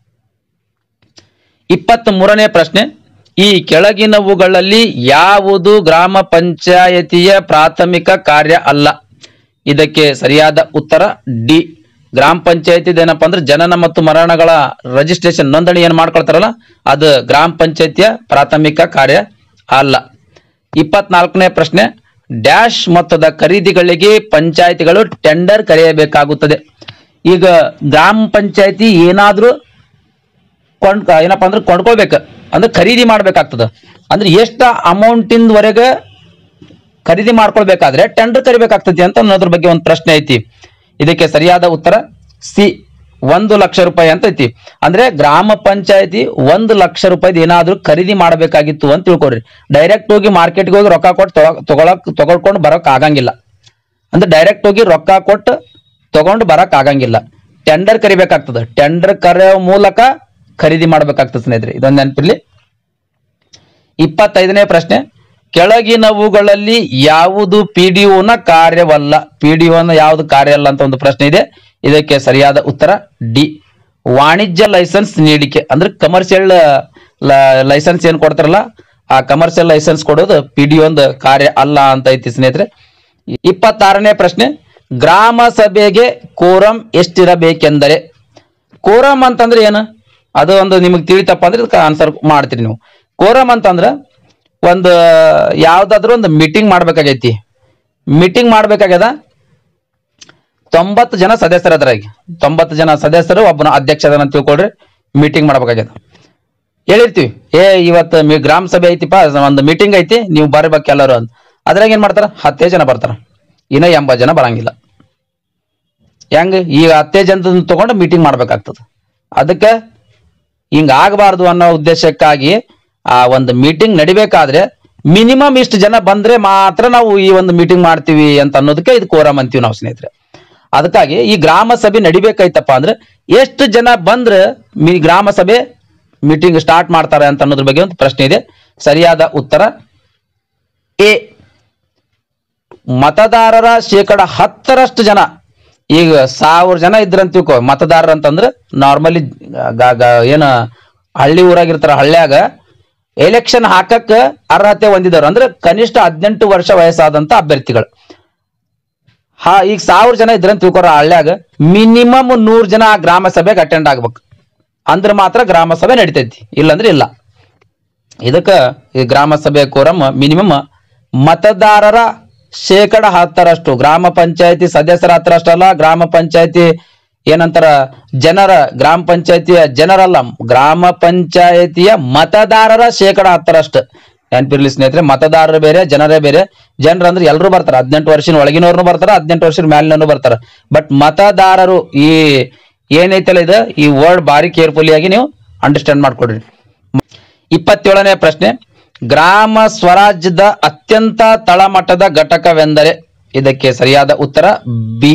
ಇಪ್ಪತ್ತ್ ಮೂರನೇ ಪ್ರಶ್ನೆ ಈ ಕೆಳಗಿನವುಗಳಲ್ಲಿ ಯಾವುದು ಗ್ರಾಮ ಪಂಚಾಯತಿಯ ಪ್ರಾಥಮಿಕ ಕಾರ್ಯ ಅಲ್ಲ ಇದಕ್ಕೆ ಸರಿಯಾದ ಉತ್ತರ ಡಿ ಗ್ರಾಮ ಪಂಚಾಯತಿ ಏನಪ್ಪಾ ಅಂದ್ರೆ ಜನನ ಮತ್ತು ಮರಣಗಳ ರಿಜಿಸ್ಟ್ರೇಷನ್ ನೋಂದಣಿ ಏನ್ ಮಾಡ್ಕೊಳ್ತಾರಲ್ಲ ಅದು ಗ್ರಾಮ ಪಂಚಾಯತಿಯ ಪ್ರಾಥಮಿಕ ಕಾರ್ಯ ಅಲ್ಲ ಇಪ್ಪತ್ನಾಲ್ಕನೇ ಪ್ರಶ್ನೆ ಡ್ಯಾಶ್ ಮೊತ್ತದ ಖರೀದಿಗಳಿಗೆ ಪಂಚಾಯತಿಗಳು ಟೆಂಡರ್ ಕರೆಯಬೇಕಾಗುತ್ತದೆ ಈಗ ಗ್ರಾಮ ಪಂಚಾಯತಿ ಏನಾದ್ರೂ ಕೊಂಡ್ ಏನಪ್ಪಾ ಅಂದ್ರೆ ಕೊಂಡ್ಕೊಳ್ಬೇಕು ಅಂದ್ರೆ ಖರೀದಿ ಮಾಡ್ಬೇಕಾಗ್ತದ ಅಂದ್ರೆ ಎಷ್ಟ ಅಮೌಂಟಿಂದ ವರೆಗೆ ಖರೀದಿ ಮಾಡ್ಕೊಳ್ಬೇಕಾದ್ರೆ ಟೆಂಡರ್ ಕರಿಬೇಕಾಗ್ತದೆ ಅಂತ ಅನ್ನೋದ್ರ ಬಗ್ಗೆ ಒಂದು ಪ್ರಶ್ನೆ ಐತಿ ಇದಕ್ಕೆ ಸರಿಯಾದ ಉತ್ತರ ಸಿ ಒಂದು ಲಕ್ಷ ರೂಪಾಯಿ ಅಂತ ಐತಿ ಅಂದ್ರೆ ಗ್ರಾಮ ಪಂಚಾಯತಿ ಒಂದು ಲಕ್ಷ ರೂಪಾಯಿ ಏನಾದ್ರೂ ಖರೀದಿ ಮಾಡಬೇಕಾಗಿತ್ತು ಅಂತ ತಿಳ್ಕೊಡ್ರಿ ಡೈರೆಕ್ಟ್ ಹೋಗಿ ಮಾರ್ಕೆಟ್ಗೆ ಹೋಗಿ ರೊಕ್ಕ ಕೊಟ್ಟು ತಗೊ- ತಗೊಳಕ್ ತಗೊಳ್ಕೊಂಡು ಬರೋಕ್ ಆಗಂಗಿಲ್ಲ ಅಂದ್ರೆ ಡೈರೆಕ್ಟ್ ಹೋಗಿ ರೊಕ್ಕ ಕೊಟ್ಟು ತಗೊಂಡು ಬರಕ್ ಆಗಂಗಿಲ್ಲ ಟೆಂಡರ್ ಕರಿಬೇಕಾಗ್ತದೆ ಟೆಂಡರ್ ಕರೆಯೋ ಮೂಲಕ ಖರೀದಿ ಮಾಡ್ಬೇಕಾಗ್ತದೆ ಸ್ನೇಹಿತರೆ ಇದೊಂದು ನೆನಪಿರ್ಲಿ ಇಪ್ಪತ್ತೈದನೇ ಪ್ರಶ್ನೆ ಕೆಳಗಿನವುಗಳಲ್ಲಿ ಯಾವುದು ಪಿ ಡಿ ನ ಕಾರ್ಯವಲ್ಲ ಪಿ ಡಿ ನ ಯಾವುದು ಕಾರ್ಯ ಅಲ್ಲ ಅಂತ ಒಂದು ಪ್ರಶ್ನೆ ಇದೆ ಇದಕ್ಕೆ ಸರಿಯಾದ ಉತ್ತರ ಡಿ ವಾಣಿಜ್ಯ ಲೈಸೆನ್ಸ್ ನೀಡಿಕೆ ಅಂದ್ರೆ ಕಮರ್ಷಿಯಲ್ ಲೈಸೆನ್ಸ್ ಏನ್ ಕೊಡ್ತಾರಲ್ಲ ಆ ಕಮರ್ಷಿಯಲ್ ಲೈಸೆನ್ಸ್ ಕೊಡೋದು ಪಿ ಡಿ ಒಂದು ಕಾರ್ಯ ಅಲ್ಲ ಅಂತ ಐತಿ ಸ್ನೇಹಿತರೆ ಇಪ್ಪತ್ತಾರನೇ ಪ್ರಶ್ನೆ ಗ್ರಾಮ ಸಭೆಗೆ ಕೋರಂ ಎಷ್ಟಿರಬೇಕೆಂದರೆ ಕೋರಂ ಅಂತಂದ್ರೆ ಏನು ಅದು ಒಂದು ನಿಮಗೆ ತಿಳಿತಪ್ಪ ಅಂದ್ರೆ ಇದಕ್ಕೆ ಆನ್ಸರ್ ಮಾಡ್ತೀರಿ ನೀವು ಕೋರಂ ಅಂತಂದ್ರೆ ಒಂದು ಯಾವ್ದಾದ್ರು ಒಂದು ಮೀಟಿಂಗ್ ಮಾಡ್ಬೇಕಾಗೈತಿ ಮೀಟಿಂಗ್ ಮಾಡ್ಬೇಕಾಗ್ಯದ ತೊಂಬತ್ತು ಜನ ಸದಸ್ಯರ ಅದ್ರಾಗ ತೊಂಬತ್ತು ಜನ ಸದಸ್ಯರು ಒಬ್ಬನ ಅಧ್ಯಕ್ಷ ಅದನ್ನ ತಿಳ್ಕೊಳ್ರಿ ಮೀಟಿಂಗ್ ಮಾಡ್ಬೇಕಾಗ್ಯದ ಹೇಳಿರ್ತೀವಿ ಏ ಇವತ್ತು ಮಿ- ಗ್ರಾಮ ಸಭೆ ಐತಿಪ್ಪ ಒಂದು ಮೀಟಿಂಗ್ ಐತಿ ನೀವು ಬರ್ಬೇಕು ಎಲ್ಲರೂ ಅಂತ ಅದ್ರಾಗ ಏನ್ ಮಾಡ್ತಾರ ಹತ್ತೇ ಜನ ಬರ್ತಾರ ಇನ್ನ ಎಂಬತ್ತು ಜನ ಬರಂಗಿಲ್ಲ ಹೆಂಗ ಈಗ ಹತ್ತೇ ಜನ ತಗೊಂಡು ಮೀಟಿಂಗ್ ಮಾಡ್ಬೇಕಾಗ್ತದ ಅದಕ್ಕೆ ಹಿಂಗ ಆಗಬಾರ್ದು ಅನ್ನೋ ಉದ್ದೇಶಕ್ಕಾಗಿ ಆ ಒಂದು ಮೀಟಿಂಗ್ ನಡಿಬೇಕಾದ್ರೆ ಮಿನಿಮಮ್ ಇಷ್ಟು ಜನ ಬಂದ್ರೆ ಮಾತ್ರ ನಾವು ಈ ಒಂದು ಮೀಟಿಂಗ್ ಮಾಡ್ತೀವಿ ಅಂತ ಅನ್ನೋದಕ್ಕೆ ಇದು ಕೋರಮ್ ಅಂತೀವಿ ನಾವು ಸ್ನೇಹಿತರೆ ಅದಕ್ಕಾಗಿ ಈ ಗ್ರಾಮ ಸಭೆ ನಡಿಬೇಕಾಯ್ತಪ್ಪ ಅಂದ್ರೆ ಎಷ್ಟು ಜನ ಬಂದ್ರೆ ಮಿ ಗ್ರಾಮ ಸಭೆ ಮೀಟಿಂಗ್ ಸ್ಟಾರ್ಟ್ ಮಾಡ್ತಾರೆ ಅಂತ ಅನ್ನೋದ್ರ ಬಗ್ಗೆ ಒಂದು ಪ್ರಶ್ನೆ ಇದೆ ಸರಿಯಾದ ಉತ್ತರ ಎ ಮತದಾರರ ಶೇಕಡ ಹತ್ತರಷ್ಟು ಜನ ಈಗ ಸಾವಿರ ಜನ ಇದ್ರಂತ ತಿಳ್ಕೊ ಮತದಾರರು ಅಂತಂದ್ರೆ ನಾರ್ಮಲಿ ಏನ ಹಳ್ಳಿ ಊರಾಗಿರ್ತಾರ ಹಳ್ಳ್ಯಾಗ ಎಲೆಕ್ಷನ್ ಹಾಕಕ್ ಅರ್ಹತೆ ಹೊಂದಿದವರು ಅಂದ್ರೆ ಕನಿಷ್ಠ ಹದಿನೆಂಟು ವರ್ಷ ವಯಸ್ಸಾದಂತ ಅಭ್ಯರ್ಥಿಗಳು ಹಾ ಈಗ ಸಾವಿರ ಜನ ಇದ್ರಂತ ತಿಳ್ಕೊರ ಹಳ್ಳ್ಯಾಗ ಮಿನಿಮಮ್ ನೂರ್ ಜನ ಆ ಗ್ರಾಮ ಸಭೆಗೆ ಅಟೆಂಡ್ ಆಗ್ಬೇಕು ಅಂದ್ರೆ ಮಾತ್ರ ಗ್ರಾಮ ಸಭೆ ನಡಿತೈತಿ ಇಲ್ಲಂದ್ರೆ ಇಲ್ಲ ಇದಕ್ಕ ಈ ಗ್ರಾಮ ಸಭೆ ಕೋರಮ್ ಮಿನಿಮಮ್ ಮತದಾರರ ಶೇಕಡ ಹತ್ತರಷ್ಟು ಗ್ರಾಮ ಪಂಚಾಯತಿ ಸದಸ್ಯರ ಹತ್ತರಷ್ಟಲ್ಲ ಗ್ರಾಮ ಪಂಚಾಯತಿ ಏನಂತಾರ ಜನರ ಗ್ರಾಮ ಪಂಚಾಯತಿಯ ಜನರಲ್ಲ ಗ್ರಾಮ ಪಂಚಾಯತಿಯ ಮತದಾರರ ಶೇಕಡ ಹತ್ತರಷ್ಟು ನೆನ್ಪಿರ್ಲಿ ಸ್ನೇಹಿತರೆ ಮತದಾರರು ಬೇರೆ ಜನರೇ ಬೇರೆ ಜನರು ಅಂದ್ರೆ ಎಲ್ಲರೂ ಬರ್ತಾರೆ ಹದಿನೆಂಟು ವರ್ಷದ ಒಳಗಿನವ್ರನ್ನು ಬರ್ತಾರ ಹದಿನೆಂಟು ವರ್ಷದ ಮೇಲಿನವ್ರು ಬರ್ತಾರ ಬಟ್ ಮತದಾರರು ಈ ಏನೈತಲ್ಲ ಇದು ಈ ವರ್ಡ್ ಬಾರಿ ಕೇರ್ಫುಲಿ ಆಗಿ ನೀವು ಅಂಡರ್ಸ್ಟ್ಯಾಂಡ್ ಮಾಡ್ಕೊಡ್ರಿ ಇಪ್ಪತ್ತೇಳನೇ ಪ್ರಶ್ನೆ ಗ್ರಾಮ ಸ್ವರಾಜ್ಯದ ಅತ್ಯಂತ ತಳಮಟ್ಟದ ಘಟಕವೆಂದರೆ ಇದಕ್ಕೆ ಸರಿಯಾದ ಉತ್ತರ ಬಿ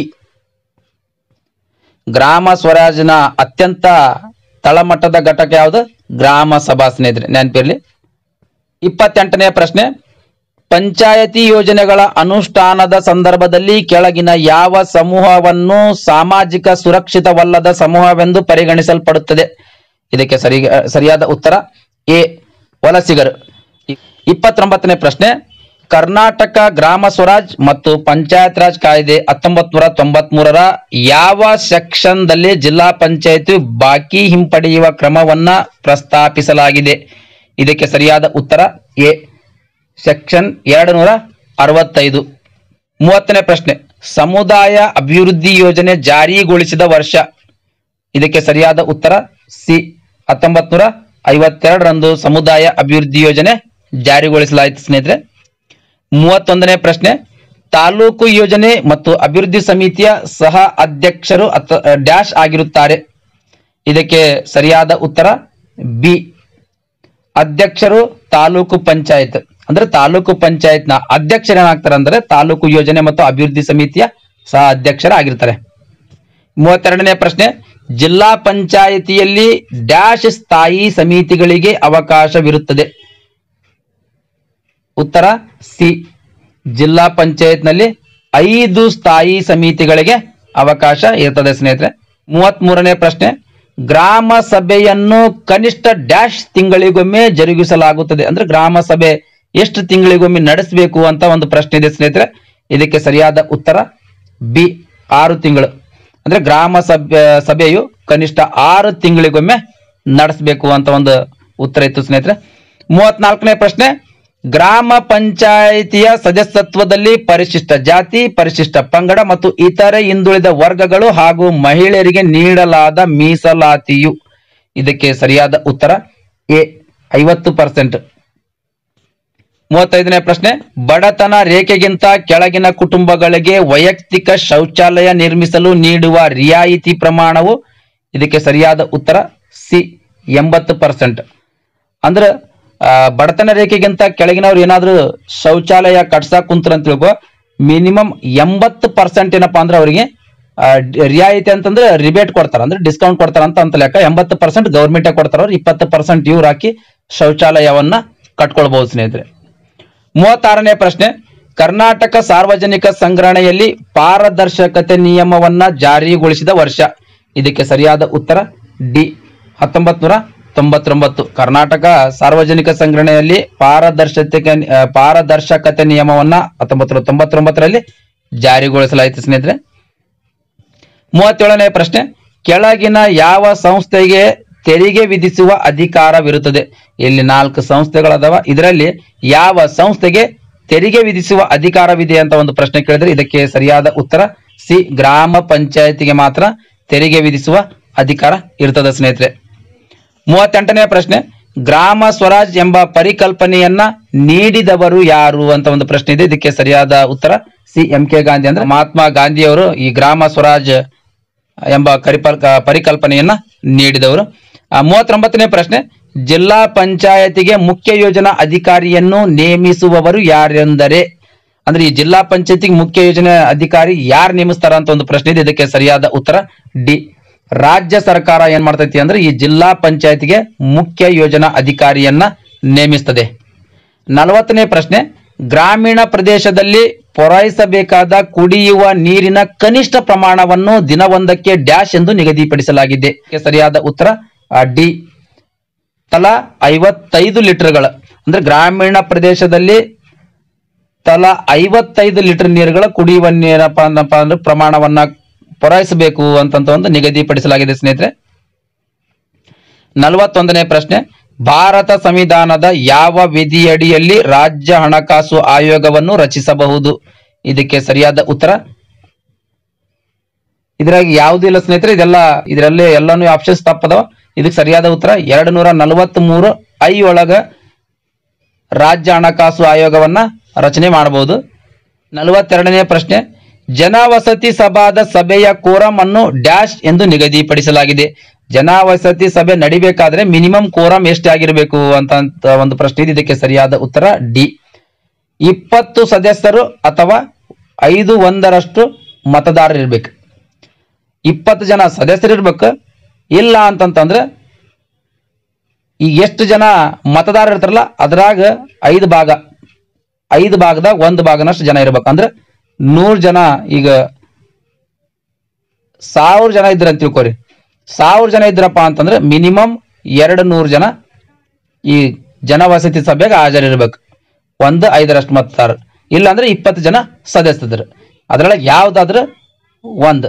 ಗ್ರಾಮ ಸ್ವರಾಜ್ಯನ ಅತ್ಯಂತ ತಳಮಟ್ಟದ ಘಟಕ ಯಾವುದು ಗ್ರಾಮ ಸಭಾ ಸ್ನೇಹಿತರೆ ನೆನಪಿರ್ಲಿ ಇಪ್ಪತ್ತೆಂಟನೇ ಪ್ರಶ್ನೆ ಪಂಚಾಯತಿ ಯೋಜನೆಗಳ ಅನುಷ್ಠಾನದ ಸಂದರ್ಭದಲ್ಲಿ ಕೆಳಗಿನ ಯಾವ ಸಮೂಹವನ್ನು ಸಾಮಾಜಿಕ ಸುರಕ್ಷಿತವಲ್ಲದ ಸಮೂಹವೆಂದು ಪರಿಗಣಿಸಲ್ಪಡುತ್ತದೆ ಇದಕ್ಕೆ ಸರಿ ಸರಿಯಾದ ಉತ್ತರ ಎ ವಲಸಿಗರು ಇ- ಇಪ್ಪತ್ತೊಂಬತ್ತನೇ ಪ್ರಶ್ನೆ ಕರ್ನಾಟಕ ಗ್ರಾಮ ಸ್ವರಾಜ್ ಮತ್ತು ಪಂಚಾಯತ್ ರಾಜ್ ಕಾಯ್ದೆ ಹತ್ತೊಂಬತ್ ನೂರ ತೊಂಬತ್ ಮೂರರ ಯಾವ ಸೆಕ್ಷನ್ ದಲ್ಲಿ ಜಿಲ್ಲಾ ಪಂಚಾಯತಿ ಬಾಕಿ ಹಿಂಪಡೆಯುವ ಕ್ರಮವನ್ನ ಪ್ರಸ್ತಾಪಿಸಲಾಗಿದೆ ಇದಕ್ಕೆ ಸರಿಯಾದ ಉತ್ತರ ಎ ಸೆಕ್ಷನ್ ಎರಡು ನೂರ ಅರವತ್ತೈದು ಮೂವತ್ತನೇ ಪ್ರಶ್ನೆ ಸಮುದಾಯ ಅಭಿವೃದ್ಧಿ ಯೋಜನೆ ಜಾರಿಗೊಳಿಸಿದ ವರ್ಷ ಇದಕ್ಕೆ ಸರಿಯಾದ ಉತ್ತರ ಸಿ ಹತ್ತೊಂಬತ್ ನೂರ ಐವತ್ತೆರಡರಂದು ಸಮುದಾಯ ಅಭಿವೃದ್ಧಿ ಯೋಜನೆ ಜಾರಿಗೊಳಿಸಲಾಯಿತು ಸ್ನೇಹಿತರೆ ಮೂವತ್ತೊಂದನೇ ಪ್ರಶ್ನೆ ತಾಲೂಕು ಯೋಜನೆ ಮತ್ತು ಅಭಿವೃದ್ಧಿ ಸಮಿತಿಯ ಸಹ ಅಧ್ಯಕ್ಷರು ಅಥ ಡ್ಯಾಶ್ ಆಗಿರುತ್ತಾರೆ ಇದಕ್ಕೆ ಸರಿಯಾದ ಉತ್ತರ ಬಿ ಅಧ್ಯಕ್ಷರು ತಾಲೂಕು ಪಂಚಾಯತ್ ಅಂದ್ರೆ ತಾಲೂಕು ಪಂಚಾಯತ್ನ ಅಧ್ಯಕ್ಷರು ಏನಾಗ್ತಾರೆ ಅಂದ್ರೆ ತಾಲೂಕು ಯೋಜನೆ ಮತ್ತು ಅಭಿವೃದ್ಧಿ ಸಮಿತಿಯ ಸಹ ಅಧ್ಯಕ್ಷರಾಗಿರ್ತಾರೆ ಮೂವತ್ತೆರಡನೇ ಪ್ರಶ್ನೆ ಜಿಲ್ಲಾ ಪಂಚಾಯಿತಿಯಲ್ಲಿ ಡ್ಯಾಶ್ ಸ್ಥಾಯಿ ಸಮಿತಿಗಳಿಗೆ ಅವಕಾಶವಿರುತ್ತದೆ ಉತ್ತರ ಸಿ ಜಿಲ್ಲಾ ಪಂಚಾಯತ್ನಲ್ಲಿ ಐದು ಸ್ಥಾಯಿ ಸಮಿತಿಗಳಿಗೆ ಅವಕಾಶ ಇರ್ತದೆ ಸ್ನೇಹಿತರೆ ಮೂವತ್ತ್ ಮೂರನೇ ಪ್ರಶ್ನೆ ಗ್ರಾಮ ಸಭೆಯನ್ನು ಕನಿಷ್ಠ ಡ್ಯಾಶ್ ತಿಂಗಳಿಗೊಮ್ಮೆ ಜರುಗಿಸಲಾಗುತ್ತದೆ ಅಂದ್ರೆ ಗ್ರಾಮ ಸಭೆ ಎಷ್ಟು ತಿಂಗಳಿಗೊಮ್ಮೆ ನಡೆಸಬೇಕು ಅಂತ ಒಂದು ಪ್ರಶ್ನೆ ಇದೆ ಸ್ನೇಹಿತರೆ ಇದಕ್ಕೆ ಸರಿಯಾದ ಉತ್ತರ ಬಿ ಆರು ತಿಂಗಳು ಅಂದ್ರೆ ಗ್ರಾಮ ಸಭೆ ಸಭೆಯು ಕನಿಷ್ಠ ಆರು ತಿಂಗಳಿಗೊಮ್ಮೆ ನಡೆಸಬೇಕು ಅಂತ ಒಂದು ಉತ್ತರ ಇತ್ತು ಸ್ನೇಹಿತರೆ ಮೂವತ್ನಾಲ್ಕನೇ ಪ್ರಶ್ನೆ ಗ್ರಾಮ ಪಂಚಾಯಿತಿಯ ಸದಸ್ಯತ್ವದಲ್ಲಿ ಪರಿಶಿಷ್ಟ ಜಾತಿ ಪರಿಶಿಷ್ಟ ಪಂಗಡ ಮತ್ತು ಇತರೆ ಹಿಂದುಳಿದ ವರ್ಗಗಳು ಹಾಗೂ ಮಹಿಳೆಯರಿಗೆ ನೀಡಲಾದ ಮೀಸಲಾತಿಯು ಇದಕ್ಕೆ ಸರಿಯಾದ ಉತ್ತರ ಎ ಐವತ್ತು ಪರ್ಸೆಂಟ್ ಮೂವತ್ತೈದನೇ ಪ್ರಶ್ನೆ ಬಡತನ ರೇಖೆಗಿಂತ ಕೆಳಗಿನ ಕುಟುಂಬಗಳಿಗೆ ವೈಯಕ್ತಿಕ ಶೌಚಾಲಯ ನಿರ್ಮಿಸಲು ನೀಡುವ ರಿಯಾಯಿತಿ ಪ್ರಮಾಣವು ಇದಕ್ಕೆ ಸರಿಯಾದ ಉತ್ತರ ಸಿ ಎಂಬತ್ತು ಪರ್ಸೆಂಟ್ ಅಂದ್ರೆ ಆ, ಬಡತನ ರೇಖೆಗಿಂತ ಕೆಳಗಿನವ್ರು ಏನಾದ್ರು ಶೌಚಾಲಯ ಕಟ್ಸಾಕ್ ಕುಂತ್ರ ಅಂತ ತಿಳ್ಕೊ ಮಿನಿಮಮ್ ಎಂಬತ್ತು ಪರ್ಸೆಂಟ್ ಏನಪ್ಪಾ ಅಂದ್ರೆ ಅವರಿಗೆ ರಿಯಾಯಿತಿ ಅಂತಂದ್ರೆ ರಿಬೇಟ್ ಕೊಡ್ತಾರ ಅಂದ್ರೆ ಡಿಸ್ಕೌಂಟ್ ಕೊಡ್ತಾರ ಅಂತ ಅಂತ ಲೆಕ್ಕ ಎಂಬತ್ತು ಪರ್ಸೆಂಟ್ ಗೌರ್ಮೆಂಟೇ ಕೊಡ್ತಾರ ಅವ್ರು ಇಪ್ಪತ್ತು ಪರ್ಸೆಂಟ್ ಇವ್ರು ಹಾಕಿ ಶೌಚಾಲಯವನ್ನ ಕಟ್ಕೊಳ್ಬಹುದು ಸ್ನೇಹಿತರೆ ಮೂವತ್ತಾರನೇ ಪ್ರಶ್ನೆ ಕರ್ನಾಟಕ ಸಾರ್ವಜನಿಕ ಸಂಗ್ರಹಣೆಯಲ್ಲಿ ಪಾರದರ್ಶಕತೆ ನಿಯಮವನ್ನ ಜಾರಿಗೊಳಿಸಿದ ವರ್ಷ ಇದಕ್ಕೆ ಸರಿಯಾದ ಉತ್ತರ ಡಿ ಹತ್ತೊಂಬತ್ ನೂರ ತೊಂಬತ್ತೊಂಬತ್ತು ಕರ್ನಾಟಕ ಸಾರ್ವಜನಿಕ ಸಂಗ್ರಹಣೆಯಲ್ಲಿ ಪಾರದರ್ಶಕತೆ ಆ, ಪಾರದರ್ಶಕತೆ ನಿಯಮವನ್ನ ಹತ್ತೊಂಬತ್ತು ನೂರ ತೊಂಬತ್ತೊಂಬತ್ತರಲ್ಲಿ ಜಾರಿಗೊಳಿಸಲಾಯಿತು ಸ್ನೇಹಿತರೆ ಮೂವತ್ತೇಳನೇ ಪ್ರಶ್ನೆ ಕೆಳಗಿನ ಯಾವ ಸಂಸ್ಥೆಗೆ ತೆರಿಗೆ ವಿಧಿಸುವ ಅಧಿಕಾರವಿರುತ್ತದೆ ಇಲ್ಲಿ ನಾಲ್ಕು ಸಂಸ್ಥೆಗಳದಾವ ಇದರಲ್ಲಿ ಯಾವ ಸಂಸ್ಥೆಗೆ ತೆರಿಗೆ ವಿಧಿಸುವ ಅಧಿಕಾರವಿದೆ ಅಂತ ಒಂದು ಪ್ರಶ್ನೆ ಕೇಳಿದ್ರೆ ಇದಕ್ಕೆ ಸರಿಯಾದ ಉತ್ತರ ಸಿ ಗ್ರಾಮ ಪಂಚಾಯತಿಗೆ ಮಾತ್ರ ತೆರಿಗೆ ವಿಧಿಸುವ ಅಧಿಕಾರ ಇರ್ತದೆ ಸ್ನೇಹಿತರೆ ಮೂವತ್ತೆಂಟನೇ ಪ್ರಶ್ನೆ ಗ್ರಾಮ ಸ್ವರಾಜ್ ಎಂಬ ಪರಿಕಲ್ಪನೆಯನ್ನ ನೀಡಿದವರು ಯಾರು ಅಂತ ಒಂದು ಪ್ರಶ್ನೆ ಇದೆ ಇದಕ್ಕೆ ಸರಿಯಾದ ಉತ್ತರ ಸಿ ಎಂ ಕೆ ಗಾಂಧಿ ಅಂದ್ರೆ ಮಹಾತ್ಮ ಗಾಂಧಿಯವರು ಈ ಗ್ರಾಮ ಸ್ವರಾಜ್ ಎಂಬ ಕರಿಪಲ್ ಪರಿಕಲ್ಪನೆಯನ್ನ ನೀಡಿದವರು ಆ, ಮೂವತ್ತೊಂಬತ್ತನೇ ಪ್ರಶ್ನೆ ಜಿಲ್ಲಾ ಪಂಚಾಯತಿಗೆ ಮುಖ್ಯ ಯೋಜನಾ ಅಧಿಕಾರಿಯನ್ನು ನೇಮಿಸುವವರು ಯಾರೆಂದರೆ ಅಂದ್ರೆ ಈ ಜಿಲ್ಲಾ ಪಂಚಾಯತಿಗೆ ಮುಖ್ಯ ಯೋಜನೆ ಅಧಿಕಾರಿ ಯಾರು ನೇಮಿಸ್ತಾರ ಅಂತ ಒಂದು ಪ್ರಶ್ನೆ ಇದೆ ಇದಕ್ಕೆ ಸರಿಯಾದ ಉತ್ತರ ಡಿ ರಾಜ್ಯ ಸರ್ಕಾರ ಏನ್ ಮಾಡ್ತೈತಿ ಅಂದ್ರೆ ಈ ಜಿಲ್ಲಾ ಪಂಚಾಯತಿಗೆ ಮುಖ್ಯ ಯೋಜನಾ ಅಧಿಕಾರಿಯನ್ನ ನೇಮಿಸ್ತದೆ ನಲವತ್ತನೇ ಪ್ರಶ್ನೆ ಗ್ರಾಮೀಣ ಪ್ರದೇಶದಲ್ಲಿ ಪೂರೈಸಬೇಕಾದ ಕುಡಿಯುವ ನೀರಿನ ಕನಿಷ್ಠ ಪ್ರಮಾಣವನ್ನು ದಿನವೊಂದಕ್ಕೆ ಡ್ಯಾಶ್ ಎಂದು ನಿಗದಿಪಡಿಸಲಾಗಿದೆ ಇದಕ್ಕೆ ಸರಿಯಾದ ಉತ್ತರ ಆ, ಡಿ ತಲಾ ಐವತ್ತೈದು ಲೀಟರ್ಗಳ ಅಂದ್ರೆ ಗ್ರಾಮೀಣ ಪ್ರದೇಶದಲ್ಲಿ ತಲಾ ಐವತ್ತೈದು ಲೀಟರ್ ನೀರುಗಳ ಕುಡಿಯುವ ನೀರಪ್ಪ ಅಂದಪ್ಪ ಅಂದ್ರೆ ಪ್ರಮಾಣವನ್ನ ಪೂರೈಸಬೇಕು ಅಂತಂತ ಒಂದು ನಿಗದಿಪಡಿಸಲಾಗಿದೆ ಸ್ನೇಹಿತರೆ ನಲವತ್ತೊಂದನೇ ಪ್ರಶ್ನೆ ಭಾರತ ಸಂವಿಧಾನದ ಯಾವ ವಿಧಿಯಡಿಯಲ್ಲಿ ರಾಜ್ಯ ಹಣಕಾಸು ಆಯೋಗವನ್ನು ರಚಿಸಬಹುದು ಇದಕ್ಕೆ ಸರಿಯಾದ ಉತ್ತರ ಇದ್ರಾಗ ಯಾವ್ದು ಇಲ್ಲ ಸ್ನೇಹಿತರೆ ಇದೆಲ್ಲ ಇದರಲ್ಲಿ ಎಲ್ಲಾನು ಆಪ್ಷನ್ಸ್ ತಪ್ಪದವ ಇದಕ್ಕೆ ಸರಿಯಾದ ಉತ್ತರ ಎರಡು ನೂರ ನಲವತ್ತ್ ಮೂರು ಐ ಒಳಗ ರಾಜ್ಯ ಹಣಕಾಸು ಆಯೋಗವನ್ನ ರಚನೆ ಮಾಡಬಹುದು ನಲವತ್ತೆರಡನೇ ಪ್ರಶ್ನೆ ಜನವಸತಿ ಸಭಾದ ಸಭೆಯ ಕೋರಂ ಅನ್ನು ಡ್ಯಾಶ್ ಎಂದು ನಿಗದಿಪಡಿಸಲಾಗಿದೆ ಜನವಸತಿ ಸಭೆ ನಡಿಬೇಕಾದ್ರೆ ಮಿನಿಮಮ್ ಕೋರಂ ಎಷ್ಟಾಗಿರ್ಬೇಕು ಅಂತ ಅಂತ ಒಂದು ಪ್ರಶ್ನೆ ಇದೆ ಇದಕ್ಕೆ ಸರಿಯಾದ ಉತ್ತರ ಡಿ ಇಪ್ಪತ್ತು ಸದಸ್ಯರು ಅಥವಾ ಐದು ಒಂದರಷ್ಟು ಮತದಾರರು ಇರ್ಬೇಕು ಇಪ್ಪತ್ತು ಜನ ಸದಸ್ಯರು ಇರ್ಬೇಕು ಇಲ್ಲ ಅಂತಂತಂದ್ರೆ ಈಗ ಎಷ್ಟು ಜನ ಮತದಾರರು ಇರ್ತಾರಲ್ಲ ಅದ್ರಾಗ ಐದು ಭಾಗ ಐದು ಭಾಗದಾಗ ಒಂದು ಭಾಗನಷ್ಟು ಜನ ಇರ್ಬೇಕು ಅಂದ್ರೆ ನೂರು ಜನ ಈಗ ಸಾವಿರ ಜನ ಇದ್ರ ಅಂತ ತಿಳ್ಕೊರಿ ಸಾವಿರ ಜನ ಇದ್ರಪ್ಪ ಅಂತಂದ್ರೆ ಮಿನಿಮಮ್ ಎರಡು ನೂರು ಜನ ಈ ಜನವಸತಿ ಸಭೆಗೆ ಹಾಜರಿರ್ಬೇಕು ಒಂದು ಐದರಷ್ಟು ಮತದಾರರು ಇಲ್ಲಾಂದ್ರೆ ಇಪ್ಪತ್ತು ಜನ ಸದಸ್ಯರು ಅದ್ರೊಳಗೆ ಯಾವ್ದಾದ್ರು ಒಂದು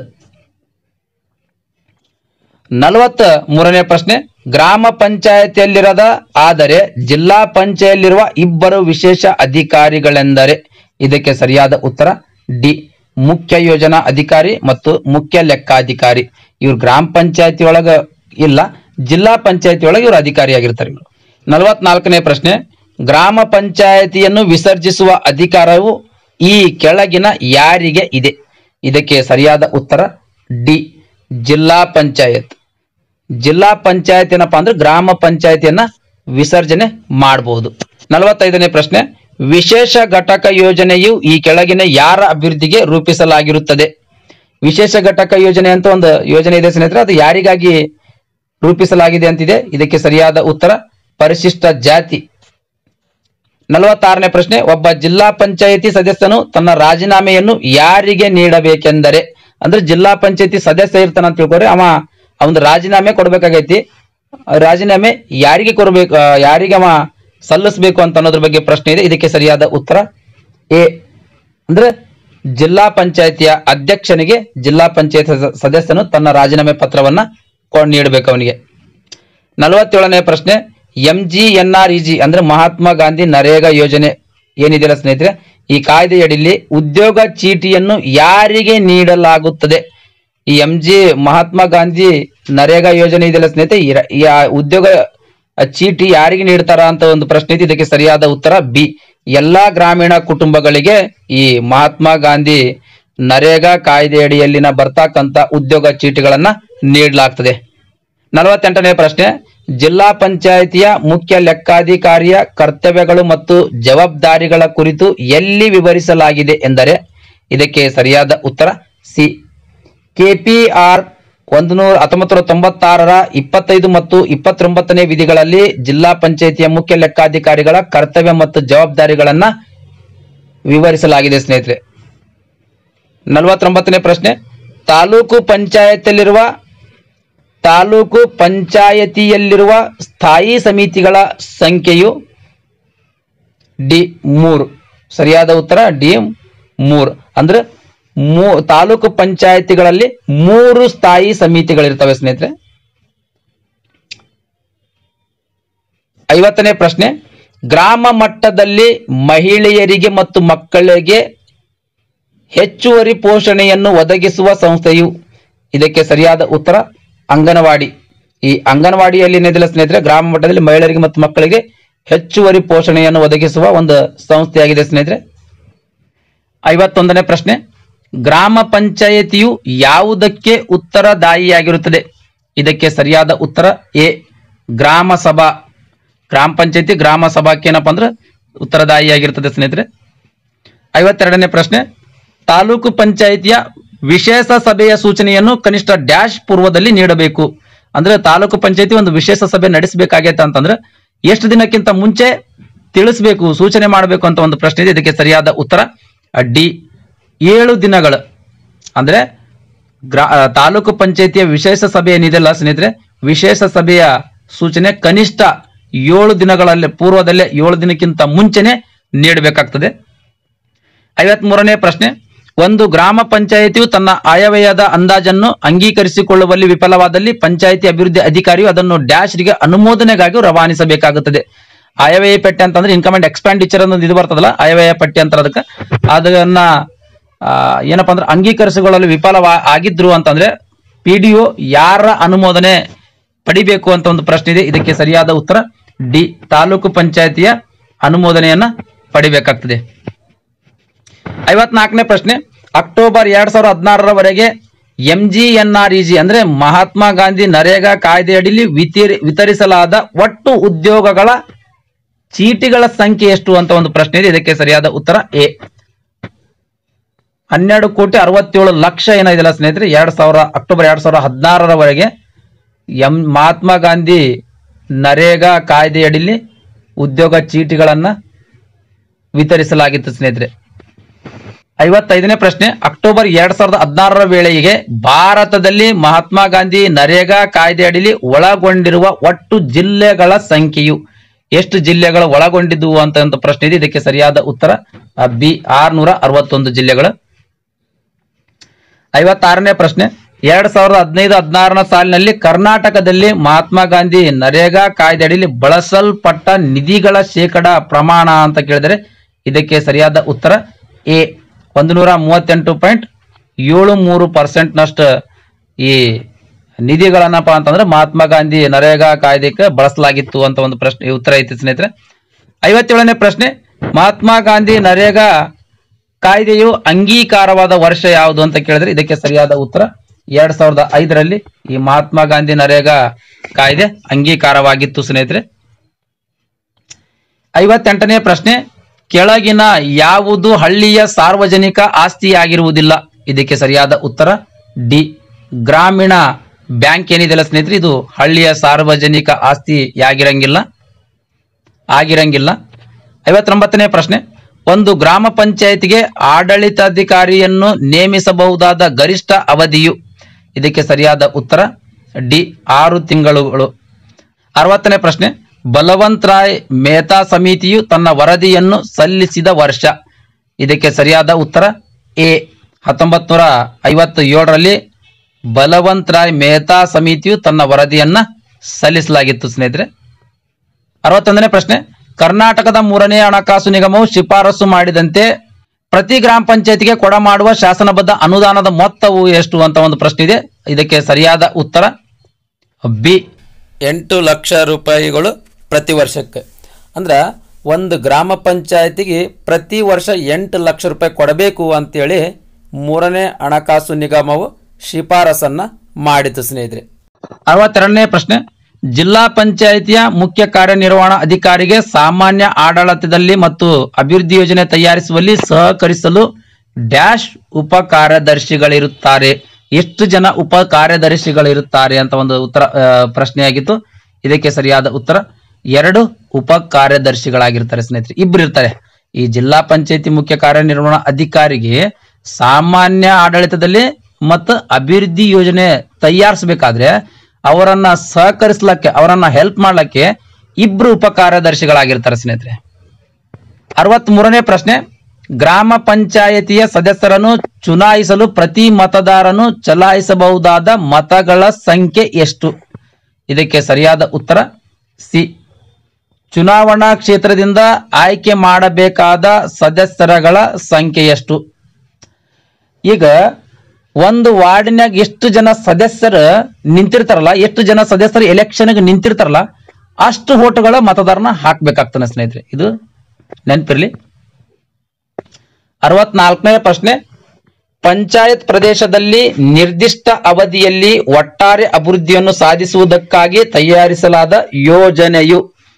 ನಲವತ್ತ ಮೂರನೇ ಪ್ರಶ್ನೆ ಗ್ರಾಮ ಪಂಚಾಯತಿಯಲ್ಲಿರದ ಆದರೆ ಜಿಲ್ಲಾ ಪಂಚಾಯತಿಯಲ್ಲಿರುವ ಇಬ್ಬರು ವಿಶೇಷ ಅಧಿಕಾರಿಗಳೆಂದರೆ ಇದಕ್ಕೆ ಸರಿಯಾದ ಉತ್ತರ ಡಿ ಮುಖ್ಯ ಯೋಜನಾ ಅಧಿಕಾರಿ ಮತ್ತು ಮುಖ್ಯ ಲೆಕ್ಕಾಧಿಕಾರಿ ಇವ್ರು ಗ್ರಾಮ ಪಂಚಾಯತಿ ಒಳಗ ಇಲ್ಲ ಜಿಲ್ಲಾ ಪಂಚಾಯತಿ ಒಳಗೆ ಇವರು ಅಧಿಕಾರಿಯಾಗಿರ್ತಾರೆ ಇವರು ನಲವತ್ನಾಲ್ಕನೇ ಪ್ರಶ್ನೆ ಗ್ರಾಮ ಪಂಚಾಯತಿಯನ್ನು ವಿಸರ್ಜಿಸುವ ಅಧಿಕಾರವು ಈ ಕೆಳಗಿನ ಯಾರಿಗೆ ಇದೆ ಇದಕ್ಕೆ ಸರಿಯಾದ ಉತ್ತರ ಡಿ ಜಿಲ್ಲಾ ಪಂಚಾಯತ್ ಜಿಲ್ಲಾ ಪಂಚಾಯತ್ ಏನಪ್ಪಾ ಅಂದ್ರೆ ಗ್ರಾಮ ಪಂಚಾಯತಿಯನ್ನ ವಿಸರ್ಜನೆ ಮಾಡಬಹುದು ನಲವತ್ತೈದನೇ ಪ್ರಶ್ನೆ ವಿಶೇಷ ಘಟಕ ಯೋಜನೆಯು ಈ ಕೆಳಗಿನ ಯಾರ ಅಭಿವೃದ್ಧಿಗೆ ರೂಪಿಸಲಾಗಿರುತ್ತದೆ ವಿಶೇಷ ಘಟಕ ಯೋಜನೆ ಅಂತ ಒಂದು ಯೋಜನೆ ಇದೆ ಸ್ನೇಹಿತರೆ ಅದು ಯಾರಿಗಾಗಿ ರೂಪಿಸಲಾಗಿದೆ ಅಂತಿದೆ ಇದಕ್ಕೆ ಸರಿಯಾದ ಉತ್ತರ ಪರಿಶಿಷ್ಟ ಜಾತಿ ನಲವತ್ತಾರನೇ ಪ್ರಶ್ನೆ ಒಬ್ಬ ಜಿಲ್ಲಾ ಪಂಚಾಯತಿ ಸದಸ್ಯನು ತನ್ನ ರಾಜೀನಾಮೆಯನ್ನು ಯಾರಿಗೆ ನೀಡಬೇಕೆಂದರೆ ಅಂದ್ರೆ ಜಿಲ್ಲಾ ಪಂಚಾಯತಿ ಸದಸ್ಯ ಇರ್ತಾನ ಅಂತ ತಿಳ್ಕೊರಿ ಅವ ಅವನ ರಾಜೀನಾಮೆ ಕೊಡ್ಬೇಕಾಗೈತಿ ಆ ರಾಜೀನಾಮೆ ಯಾರಿಗೆ ಕೊಡ್ಬೇಕು ಆ, ಯಾರಿಗೆ ಅವ ಸಲ್ಲಿಸಬೇಕು ಅಂತ ಅನ್ನೋದ್ರ ಬಗ್ಗೆ ಪ್ರಶ್ನೆ ಇದೆ ಇದಕ್ಕೆ ಸರಿಯಾದ ಉತ್ತರ ಎ ಅಂದ್ರೆ ಜಿಲ್ಲಾ ಪಂಚಾಯತಿಯ ಅಧ್ಯಕ್ಷನಿಗೆ ಜಿಲ್ಲಾ ಪಂಚಾಯತ್ ಸದಸ್ಯನು ತನ್ನ ರಾಜೀನಾಮೆ ಪತ್ರವನ್ನ ಕೊಂಡು ನೀಡಬೇಕು ಅವನಿಗೆ ನಲವತ್ತೇಳನೇ ಪ್ರಶ್ನೆ M G N R E G ಅಂದ್ರೆ ಮಹಾತ್ಮ ಗಾಂಧಿ ನರೇಗಾ ಯೋಜನೆ ಏನಿದೆಯಲ್ಲ ಸ್ನೇಹಿತರೆ ಈ ಕಾಯ್ದೆಯಡಿಯಲ್ಲಿ ಉದ್ಯೋಗ ಚೀಟಿಯನ್ನು ಯಾರಿಗೆ ನೀಡಲಾಗುತ್ತದೆ ಈ ಎಂ ಜಿ ಮಹಾತ್ಮ ಗಾಂಧಿ ನರೇಗಾ ಯೋಜನೆ ಇದೆಯಲ್ಲ ಸ್ನೇಹಿತರೆ ಈ ರ- ಈ ಆ ಉದ್ಯೋಗ ಚೀಟಿ ಯಾರಿಗೆ ನೀಡ್ತಾರ ಅಂತ ಒಂದು ಪ್ರಶ್ನೆ ಇದೆ ಇದಕ್ಕೆ ಸರಿಯಾದ ಉತ್ತರ ಬಿ ಎಲ್ಲಾ ಗ್ರಾಮೀಣ ಕುಟುಂಬಗಳಿಗೆ ಈ ಮಹಾತ್ಮ ಗಾಂಧಿ ನರೇಗಾ ಕಾಯ್ದೆ ಅಡಿಯಲ್ಲಿನ ಬರ್ತಕ್ಕಂತ ಉದ್ಯೋಗ ಚೀಟಿಗಳನ್ನ ನೀಡಲಾಗ್ತದೆ ನಲವತ್ತೆಂಟನೇ ಪ್ರಶ್ನೆ ಜಿಲ್ಲಾ ಪಂಚಾಯಿತಿಯ ಮುಖ್ಯ ಲೆಕ್ಕಾಧಿಕಾರಿಯ ಕರ್ತವ್ಯಗಳು ಮತ್ತು ಜವಾಬ್ದಾರಿಗಳ ಕುರಿತು ಎಲ್ಲಿ ವಿವರಿಸಲಾಗಿದೆ ಎಂದರೆ ಇದಕ್ಕೆ ಸರಿಯಾದ ಉತ್ತರ ಸಿ ಕೆಪಿಆರ್ ಒಂದು ನೂರ ಹತ್ತೊಂಬತ್ತು ನೂರ ತೊಂಬತ್ತಾರರ ಇಪ್ಪತ್ತೈದು ಮತ್ತು ಇಪ್ಪತ್ತೊಂಬತ್ತನೇ ವಿಧಿಗಳಲ್ಲಿ ಜಿಲ್ಲಾ ಪಂಚಾಯಿತಿಯ ಮುಖ್ಯ ಲೆಕ್ಕಾಧಿಕಾರಿಗಳ ಕರ್ತವ್ಯ ಮತ್ತು ಜವಾಬ್ದಾರಿಗಳನ್ನ ವಿವರಿಸಲಾಗಿದೆ ಸ್ನೇಹಿತರೆ ನಲವತ್ತೊಂಬತ್ತನೇ ಪ್ರಶ್ನೆ ತಾಲೂಕು ಪಂಚಾಯತಿಯಲ್ಲಿರುವ ತಾಲೂಕು ಪಂಚಾಯತಿಯಲ್ಲಿರುವ ಸ್ಥಾಯಿ ಸಮಿತಿಗಳ ಸಂಖ್ಯೆಯು ಡಿ ಮೂರು ಸರಿಯಾದ ಉತ್ತರ ಡಿ ಮೂರು ಅಂದ್ರೆ ಮೂ ತಾಲೂಕು ಪಂಚಾಯತಿಗಳಲ್ಲಿ ಮೂರು ಸ್ಥಾಯಿ ಸಮಿತಿಗಳಿರ್ತವೆ ಸ್ನೇಹಿತರೆ ಐವತ್ತನೇ ಪ್ರಶ್ನೆ ಗ್ರಾಮ ಮಟ್ಟದಲ್ಲಿ ಮಹಿಳೆಯರಿಗೆ ಮತ್ತು ಮಕ್ಕಳಿಗೆ ಹೆಚ್ಚುವರಿ ಪೋಷಣೆಯನ್ನು ಒದಗಿಸುವ ಸಂಸ್ಥೆಯು ಇದಕ್ಕೆ ಸರಿಯಾದ ಉತ್ತರ ಅಂಗನವಾಡಿ ಈ ಅಂಗನವಾಡಿಯಲ್ಲಿ ಏನಿದಿಲ್ಲ ಸ್ನೇಹಿತರೆ ಗ್ರಾಮ ಮಟ್ಟದಲ್ಲಿ ಮಹಿಳೆಯರಿಗೆ ಮತ್ತು ಮಕ್ಕಳಿಗೆ ಹೆಚ್ಚುವರಿ ಪೋಷಣೆಯನ್ನು ಒದಗಿಸುವ ಒಂದು ಸಂಸ್ಥೆಯಾಗಿದೆ ಸ್ನೇಹಿತರೆ ಐವತ್ತೊಂದನೇ ಪ್ರಶ್ನೆ ಗ್ರಾಮ ಪಂಚಾಯತಿಯು ಯಾವುದಕ್ಕೆ ಉತ್ತರದಾಯಿಯಾಗಿರುತ್ತದೆ ಇದಕ್ಕೆ ಸರಿಯಾದ ಉತ್ತರ ಎ ಗ್ರಾಮ ಸಭಾ ಗ್ರಾಮ ಪಂಚಾಯತಿ ಗ್ರಾಮ ಸಭಾಕ್ಕೆ ಏನಪ್ಪ ಅಂದ್ರೆ ಉತ್ತರದಾಯಿಯಾಗಿರ್ತದೆ ಸ್ನೇಹಿತರೆ ಐವತ್ತೆರಡನೇ ಪ್ರಶ್ನೆ ತಾಲೂಕು ಪಂಚಾಯಿತಿಯ ವಿಶೇಷ ಸಭೆಯ ಸೂಚನೆಯನ್ನು ಕನಿಷ್ಠ ಡ್ಯಾಶ್ ಪೂರ್ವದಲ್ಲಿ ನೀಡಬೇಕು ಅಂದ್ರೆ ತಾಲೂಕು ಪಂಚಾಯತಿ ಒಂದು ವಿಶೇಷ ಸಭೆ ನಡೆಸಬೇಕಾಗೈತೆ ಅಂತಂದ್ರೆ ಎಷ್ಟು ದಿನಕ್ಕಿಂತ ಮುಂಚೆ ತಿಳಿಸ್ಬೇಕು ಸೂಚನೆ ಮಾಡಬೇಕು ಅಂತ ಒಂದು ಪ್ರಶ್ನೆ ಇದೆ ಇದಕ್ಕೆ ಸರಿಯಾದ ಉತ್ತರ ಡಿ ಏಳು ದಿನಗಳು ಅಂದ್ರೆ ಗ್ರಾ ಆ, ತಾಲೂಕು ಪಂಚಾಯತಿಯ ವಿಶೇಷ ಸಭೆ ಏನಿದೆಲ್ಲ ಸ್ನೇಹಿತರೆ ವಿಶೇಷ ಸಭೆಯ ಸೂಚನೆ ಕನಿಷ್ಠ ಏಳು ದಿನಗಳಲ್ಲಿ ಪೂರ್ವದಲ್ಲೇ ಏಳು ದಿನಕ್ಕಿಂತ ಮುಂಚೆನೆ ನೀಡಬೇಕಾಗ್ತದೆ ಐವತ್ಮೂರನೇ ಪ್ರಶ್ನೆ ಒಂದು ಗ್ರಾಮ ಪಂಚಾಯಿತಿಯು ತನ್ನ ಆಯವ್ಯಯದ ಅಂದಾಜನ್ನು ಅಂಗೀಕರಿಸಿಕೊಳ್ಳುವಲ್ಲಿ ವಿಫಲವಾದಲ್ಲಿ ಪಂಚಾಯಿತಿ ಅಭಿವೃದ್ಧಿ ಅಧಿಕಾರಿಯು ಅದನ್ನು ಡ್ಯಾಶ್ಗೆ ಅನುಮೋದನೆಗಾಗಿ ರವಾನಿಸಬೇಕಾಗುತ್ತದೆ ಆಯವ್ಯಯ ಪಟ್ಟಿ ಅಂತಂದ್ರೆ ಇನ್ಕಮ್ ಅಂಡ್ ಎಕ್ಸ್ಪೆಂಡಿಚರ್ ಅನ್ನೋದು ಇದು ಬರ್ತದಲ್ಲ ಆಯವ್ಯಯ ಪಟ್ಟಿ ಅಂತಾರೆ ಅದಕ್ಕೆ ಅದನ್ನ ಆ, ಏನಪ್ಪಾ ಅಂದ್ರೆ ಅಂಗೀಕರಿಸಿಕೊಳ್ಳಲು ವಿಫಲವಾ ಆಗಿದ್ರು ಅಂತಂದ್ರೆ ಪಿ ಡಿ ಯಾರ ಅನುಮೋದನೆ ಪಡಿಬೇಕು ಅಂತ ಒಂದು ಪ್ರಶ್ನೆ ಇದೆ ಇದಕ್ಕೆ ಸರಿಯಾದ ಉತ್ತರ ಡಿ ತಾಲೂಕು ಪಂಚಾಯತಿಯ ಅನುಮೋದನೆಯನ್ನ ಪಡಿಬೇಕಾಗ್ತದೆ ಐವತ್ನಾಲ್ಕನೇ ಪ್ರಶ್ನೆ ಅಕ್ಟೋಬರ್ ಎರಡ್ ಸಾವಿರದ ಹದಿನಾರರವರೆಗೆ M G N R E G ಅಂದ್ರೆ ಮಹಾತ್ಮ ಗಾಂಧಿ ನರೇಗಾ ಕಾಯ್ದೆಯಡಿಲಿ ವಿತರಿ ವಿತರಿಸಲಾದ ಒಟ್ಟು ಉದ್ಯೋಗಗಳ ಚೀಟಿಗಳ ಸಂಖ್ಯೆ ಎಷ್ಟು ಅಂತ ಒಂದು ಪ್ರಶ್ನೆ ಇದೆ ಇದಕ್ಕೆ ಸರಿಯಾದ ಉತ್ತರ ಎ ಹನ್ನೆರಡು ಕೋಟಿ ಅರವತ್ತೇಳು ಲಕ್ಷ ಏನಿದೆಲ್ಲ ಸ್ನೇಹಿತರೆ ಎರಡ್ ಸಾವಿರ ಅಕ್ಟೋಬರ್ ಎರಡ್ ಸಾವಿರದ ಹದಿನಾರರವರೆಗೆ ಎಂ ಮಹಾತ್ಮ ಗಾಂಧಿ ನರೇಗಾ ಕಾಯ್ದೆಯಡಿಲಿ ಉದ್ಯೋಗ ಚೀಟಿಗಳನ್ನ ವಿತರಿಸಲಾಗಿತ್ತು ಸ್ನೇಹಿತರೆ ಐವತ್ತೈದನೇ ಪ್ರಶ್ನೆ ಅಕ್ಟೋಬರ್ ಎರಡ್ ಸಾವಿರದ ಹದಿನಾರರ ವೇಳೆಗೆ ಭಾರತದಲ್ಲಿ ಮಹಾತ್ಮ ಗಾಂಧಿ ನರೇಗಾ ಕಾಯ್ದೆ ಅಡಿಲಿ ಒಳಗೊಂಡಿರುವ ಒಟ್ಟು ಜಿಲ್ಲೆಗಳ ಸಂಖ್ಯೆಯು ಎಷ್ಟು ಜಿಲ್ಲೆಗಳು ಒಳಗೊಂಡಿದ್ದುವು ಅಂತ ಒಂದು ಪ್ರಶ್ನೆ ಇದೆ ಇದಕ್ಕೆ ಸರಿಯಾದ ಉತ್ತರ ಆ, ಬಿ ಆರ್ನೂರ ಅರವತ್ತೊಂದು ಜಿಲ್ಲೆಗಳು ಐವತ್ತಾರನೇ ಪ್ರಶ್ನೆ ಎರಡ್ ಸಾವಿರದ ಹದಿನೈದು ಹದಿನಾರನ ಸಾಲಿನಲ್ಲಿ ಕರ್ನಾಟಕದಲ್ಲಿ ಮಹಾತ್ಮ ಗಾಂಧಿ ನರೇಗಾ ಕಾಯ್ದೆ ಅಡಿಯಲ್ಲಿ ಬಳಸಲ್ಪಟ್ಟ ನಿಧಿಗಳ ಶೇಕಡ ಪ್ರಮಾಣ ಅಂತ ಕೇಳಿದರೆ ಇದಕ್ಕೆ ಸರಿಯಾದ ಉತ್ತರ ಎ ಒಂದು ನೂರ ಮೂವತ್ತೆಂಟು ಪಾಯಿಂಟ್ ಏಳು ಮೂರು ಪರ್ಸೆಂಟ್ನಷ್ಟು ಈ ನಿಧಿಗಳನ್ನಪ್ಪ ಅಂತಂದ್ರೆ ಮಹಾತ್ಮ ಗಾಂಧಿ ನರೇಗಾ ಕಾಯ್ದೆಗೆ ಬಳಸಲಾಗಿತ್ತು ಅಂತ ಒಂದು ಪ್ರಶ್ನೆ ಉತ್ತರ ಐತಿ ಸ್ನೇಹಿತರೆ ಐವತ್ತೇಳನೇ ಪ್ರಶ್ನೆ ಮಹಾತ್ಮ ಗಾಂಧಿ ನರೇಗಾ ಕಾಯ್ದೆಯು ಅಂಗೀಕಾರವಾದ ವರ್ಷ ಯಾವುದು ಅಂತ ಕೇಳಿದ್ರೆ ಇದಕ್ಕೆ ಸರಿಯಾದ ಉತ್ತರ ಎರಡ್ ಸಾವಿರದ ಐದರಲ್ಲಿ ಈ ಮಹಾತ್ಮ ಗಾಂಧಿ ನರೇಗಾ ಕಾಯ್ದೆ ಅಂಗೀಕಾರವಾಗಿತ್ತು ಸ್ನೇಹಿತರೆ ಐವತ್ತೆಂಟನೇ ಪ್ರಶ್ನೆ ಕೆಳಗಿನ ಯಾವುದು ಹಳ್ಳಿಯ ಸಾರ್ವಜನಿಕ ಆಸ್ತಿಯಾಗಿರುವುದಿಲ್ಲ ಇದಕ್ಕೆ ಸರಿಯಾದ ಉತ್ತರ ಡಿ ಗ್ರಾಮೀಣ ಬ್ಯಾಂಕ್ ಏನಿದೆಯಲ್ಲ ಸ್ನೇಹಿತರೆ ಇದು ಹಳ್ಳಿಯ ಸಾರ್ವಜನಿಕ ಆಸ್ತಿಯಾಗಿರಂಗಿಲ್ಲ ಆಗಿರಂಗಿಲ್ಲ ಐವತ್ತೊಂಬತ್ತನೇ ಪ್ರಶ್ನೆ ಒಂದು ಗ್ರಾಮ ಪಂಚಾಯತಿಗೆ ಆಡಳಿತಾಧಿಕಾರಿಯನ್ನು ನೇಮಿಸಬಹುದಾದ ಗರಿಷ್ಠ ಅವಧಿಯು ಇದಕ್ಕೆ ಸರಿಯಾದ ಉತ್ತರ ಡಿ ಆರು ತಿಂಗಳುಗಳು ಅರವತ್ತನೇ ಪ್ರಶ್ನೆ ಬಲವಂತ್ ರಾಯ್ ಮೆಹ್ತಾ ಸಮಿತಿಯು ತನ್ನ ವರದಿಯನ್ನು ಸಲ್ಲಿಸಿದ ವರ್ಷ ಇದಕ್ಕೆ ಸರಿಯಾದ ಉತ್ತರ ಎ ಹತ್ತೊಂಬತ್ತು ನೂರ ಐವತ್ತು ಏಳರಲ್ಲಿ ಬಲವಂತ್ ರಾಯ್ ಮೆಹ್ತಾ ಸಮಿತಿಯು ತನ್ನ ವರದಿಯನ್ನ ಸಲ್ಲಿಸಲಾಗಿತ್ತು ಸ್ನೇಹಿತರೆ ಅರವತ್ತೊಂದನೇ ಪ್ರಶ್ನೆ ಕರ್ನಾಟಕದ ಮೂರನೇ ಹಣಕಾಸು ನಿಗಮವು ಶಿಫಾರಸು ಮಾಡಿದಂತೆ ಪ್ರತಿ ಗ್ರಾಮ ಪಂಚಾಯತಿಗೆ ಕೊಡಮಾಡುವ ಶಾಸನಬದ್ಧ ಅನುದಾನದ ಮೊತ್ತವು ಎಷ್ಟು ಅಂತ ಒಂದು ಪ್ರಶ್ನೆ ಇದೆ ಇದಕ್ಕೆ ಸರಿಯಾದ ಉತ್ತರ ಬಿ ಎಂಟು ಲಕ್ಷ ರೂಪಾಯಿಗಳು ಪ್ರತಿ ವರ್ಷಕ್ಕೆ ಅಂದ್ರೆ ಒಂದು ಗ್ರಾಮ ಪಂಚಾಯತಿಗೆ ಪ್ರತಿ ವರ್ಷ ಎಂಟು ಲಕ್ಷ ರೂಪಾಯಿ ಕೊಡಬೇಕು ಅಂತೇಳಿ ಮೂರನೇ ಹಣಕಾಸು ನಿಗಮವು ಶಿಫಾರಸನ್ನ ಮಾಡಿತು ಸ್ನೇಹಿತರೆ ಅರವತ್ತೆರಡನೇ ಪ್ರಶ್ನೆ ಜಿಲ್ಲಾ ಪಂಚಾಯಿತಿಯ ಮುಖ್ಯ ಕಾರ್ಯನಿರ್ವಹಣಾ ಅಧಿಕಾರಿಗೆ ಸಾಮಾನ್ಯ ಆಡಳಿತದಲ್ಲಿ ಮತ್ತು ಅಭಿವೃದ್ಧಿ ಯೋಜನೆ ತಯಾರಿಸುವಲ್ಲಿ ಸಹಕರಿಸಲು ಡ್ಯಾಶ್ ಉಪ ಕಾರ್ಯದರ್ಶಿಗಳಿರುತ್ತಾರೆ ಎಷ್ಟು ಜನ ಉಪ ಕಾರ್ಯದರ್ಶಿಗಳಿರುತ್ತಾರೆ ಅಂತ ಒಂದು ಉತ್ತರ ಆ, ಪ್ರಶ್ನೆಯಾಗಿತ್ತು ಇದಕ್ಕೆ ಸರಿಯಾದ ಉತ್ತರ ಎರಡು ಉಪ ಕಾರ್ಯದರ್ಶಿಗಳಾಗಿರ್ತಾರೆ ಸ್ನೇಹಿತರೆ ಇಬ್ರು ಇರ್ತಾರೆ ಈ ಜಿಲ್ಲಾ ಪಂಚಾಯತಿ ಮುಖ್ಯ ಕಾರ್ಯನಿರ್ವಹಣಾ ಅಧಿಕಾರಿಗೆ ಸಾಮಾನ್ಯ ಆಡಳಿತದಲ್ಲಿ ಮತ್ತು ಅಭಿವೃದ್ಧಿ ಯೋಜನೆ ತಯಾರಿಸಬೇಕಾದ್ರೆ ಅವರನ್ನ ಸಹಕರಿಸ್ಲಕ್ಕೆ ಅವರನ್ನ ಹೆಲ್ಪ್ ಮಾಡ್ಲಕ್ಕೆ ಇಬ್ರು ಉಪ ಕಾರ್ಯದರ್ಶಿಗಳಾಗಿರ್ತಾರೆ ಸ್ನೇಹಿತರೆ ಅರವತ್ ಮೂರನೇ ಪ್ರಶ್ನೆ ಗ್ರಾಮ ಪಂಚಾಯತಿಯ ಸದಸ್ಯರನ್ನು ಚುನಾಯಿಸಲು ಪ್ರತಿ ಮತದಾರನು ಚಲಾಯಿಸಬಹುದಾದ ಮತಗಳ ಸಂಖ್ಯೆ ಎಷ್ಟು ಇದಕ್ಕೆ ಸರಿಯಾದ ಉತ್ತರ ಸಿ ಚುನಾವಣಾ ಕ್ಷೇತ್ರದಿಂದ ಆಯ್ಕೆ ಮಾಡಬೇಕಾದ ಸದಸ್ಯರಗಳ ಸಂಖ್ಯೆ ಎಷ್ಟು ಈಗ ಒಂದು ವಾರ್ಡಿನಾಗ ಎಷ್ಟು ಜನ ಸದಸ್ಯರು ನಿಂತಿರ್ತಾರಲ್ಲ ಎಷ್ಟು ಜನ ಸದಸ್ಯರು ಎಲೆಕ್ಷನ್ಗೆ ನಿಂತಿರ್ತಾರಲ್ಲ ಅಷ್ಟು ಓಟುಗಳ ಮತದಾರನ ಹಾಕ್ಬೇಕಾಗ್ತಾನೆ ಸ್ನೇಹಿತರೆ ಇದು ನೆನಪಿರ್ಲಿ ಅರವತ್ನಾಲ್ಕನೇ ಪ್ರಶ್ನೆ ಪಂಚಾಯತ್ ಪ್ರದೇಶದಲ್ಲಿ ನಿರ್ದಿಷ್ಟ ಅವಧಿಯಲ್ಲಿ ಒಟ್ಟಾರೆ ಅಭಿವೃದ್ಧಿಯನ್ನು ಸಾಧಿಸುವುದಕ್ಕಾಗಿ ತಯಾರಿಸಲಾದ ಯೋಜನೆಯು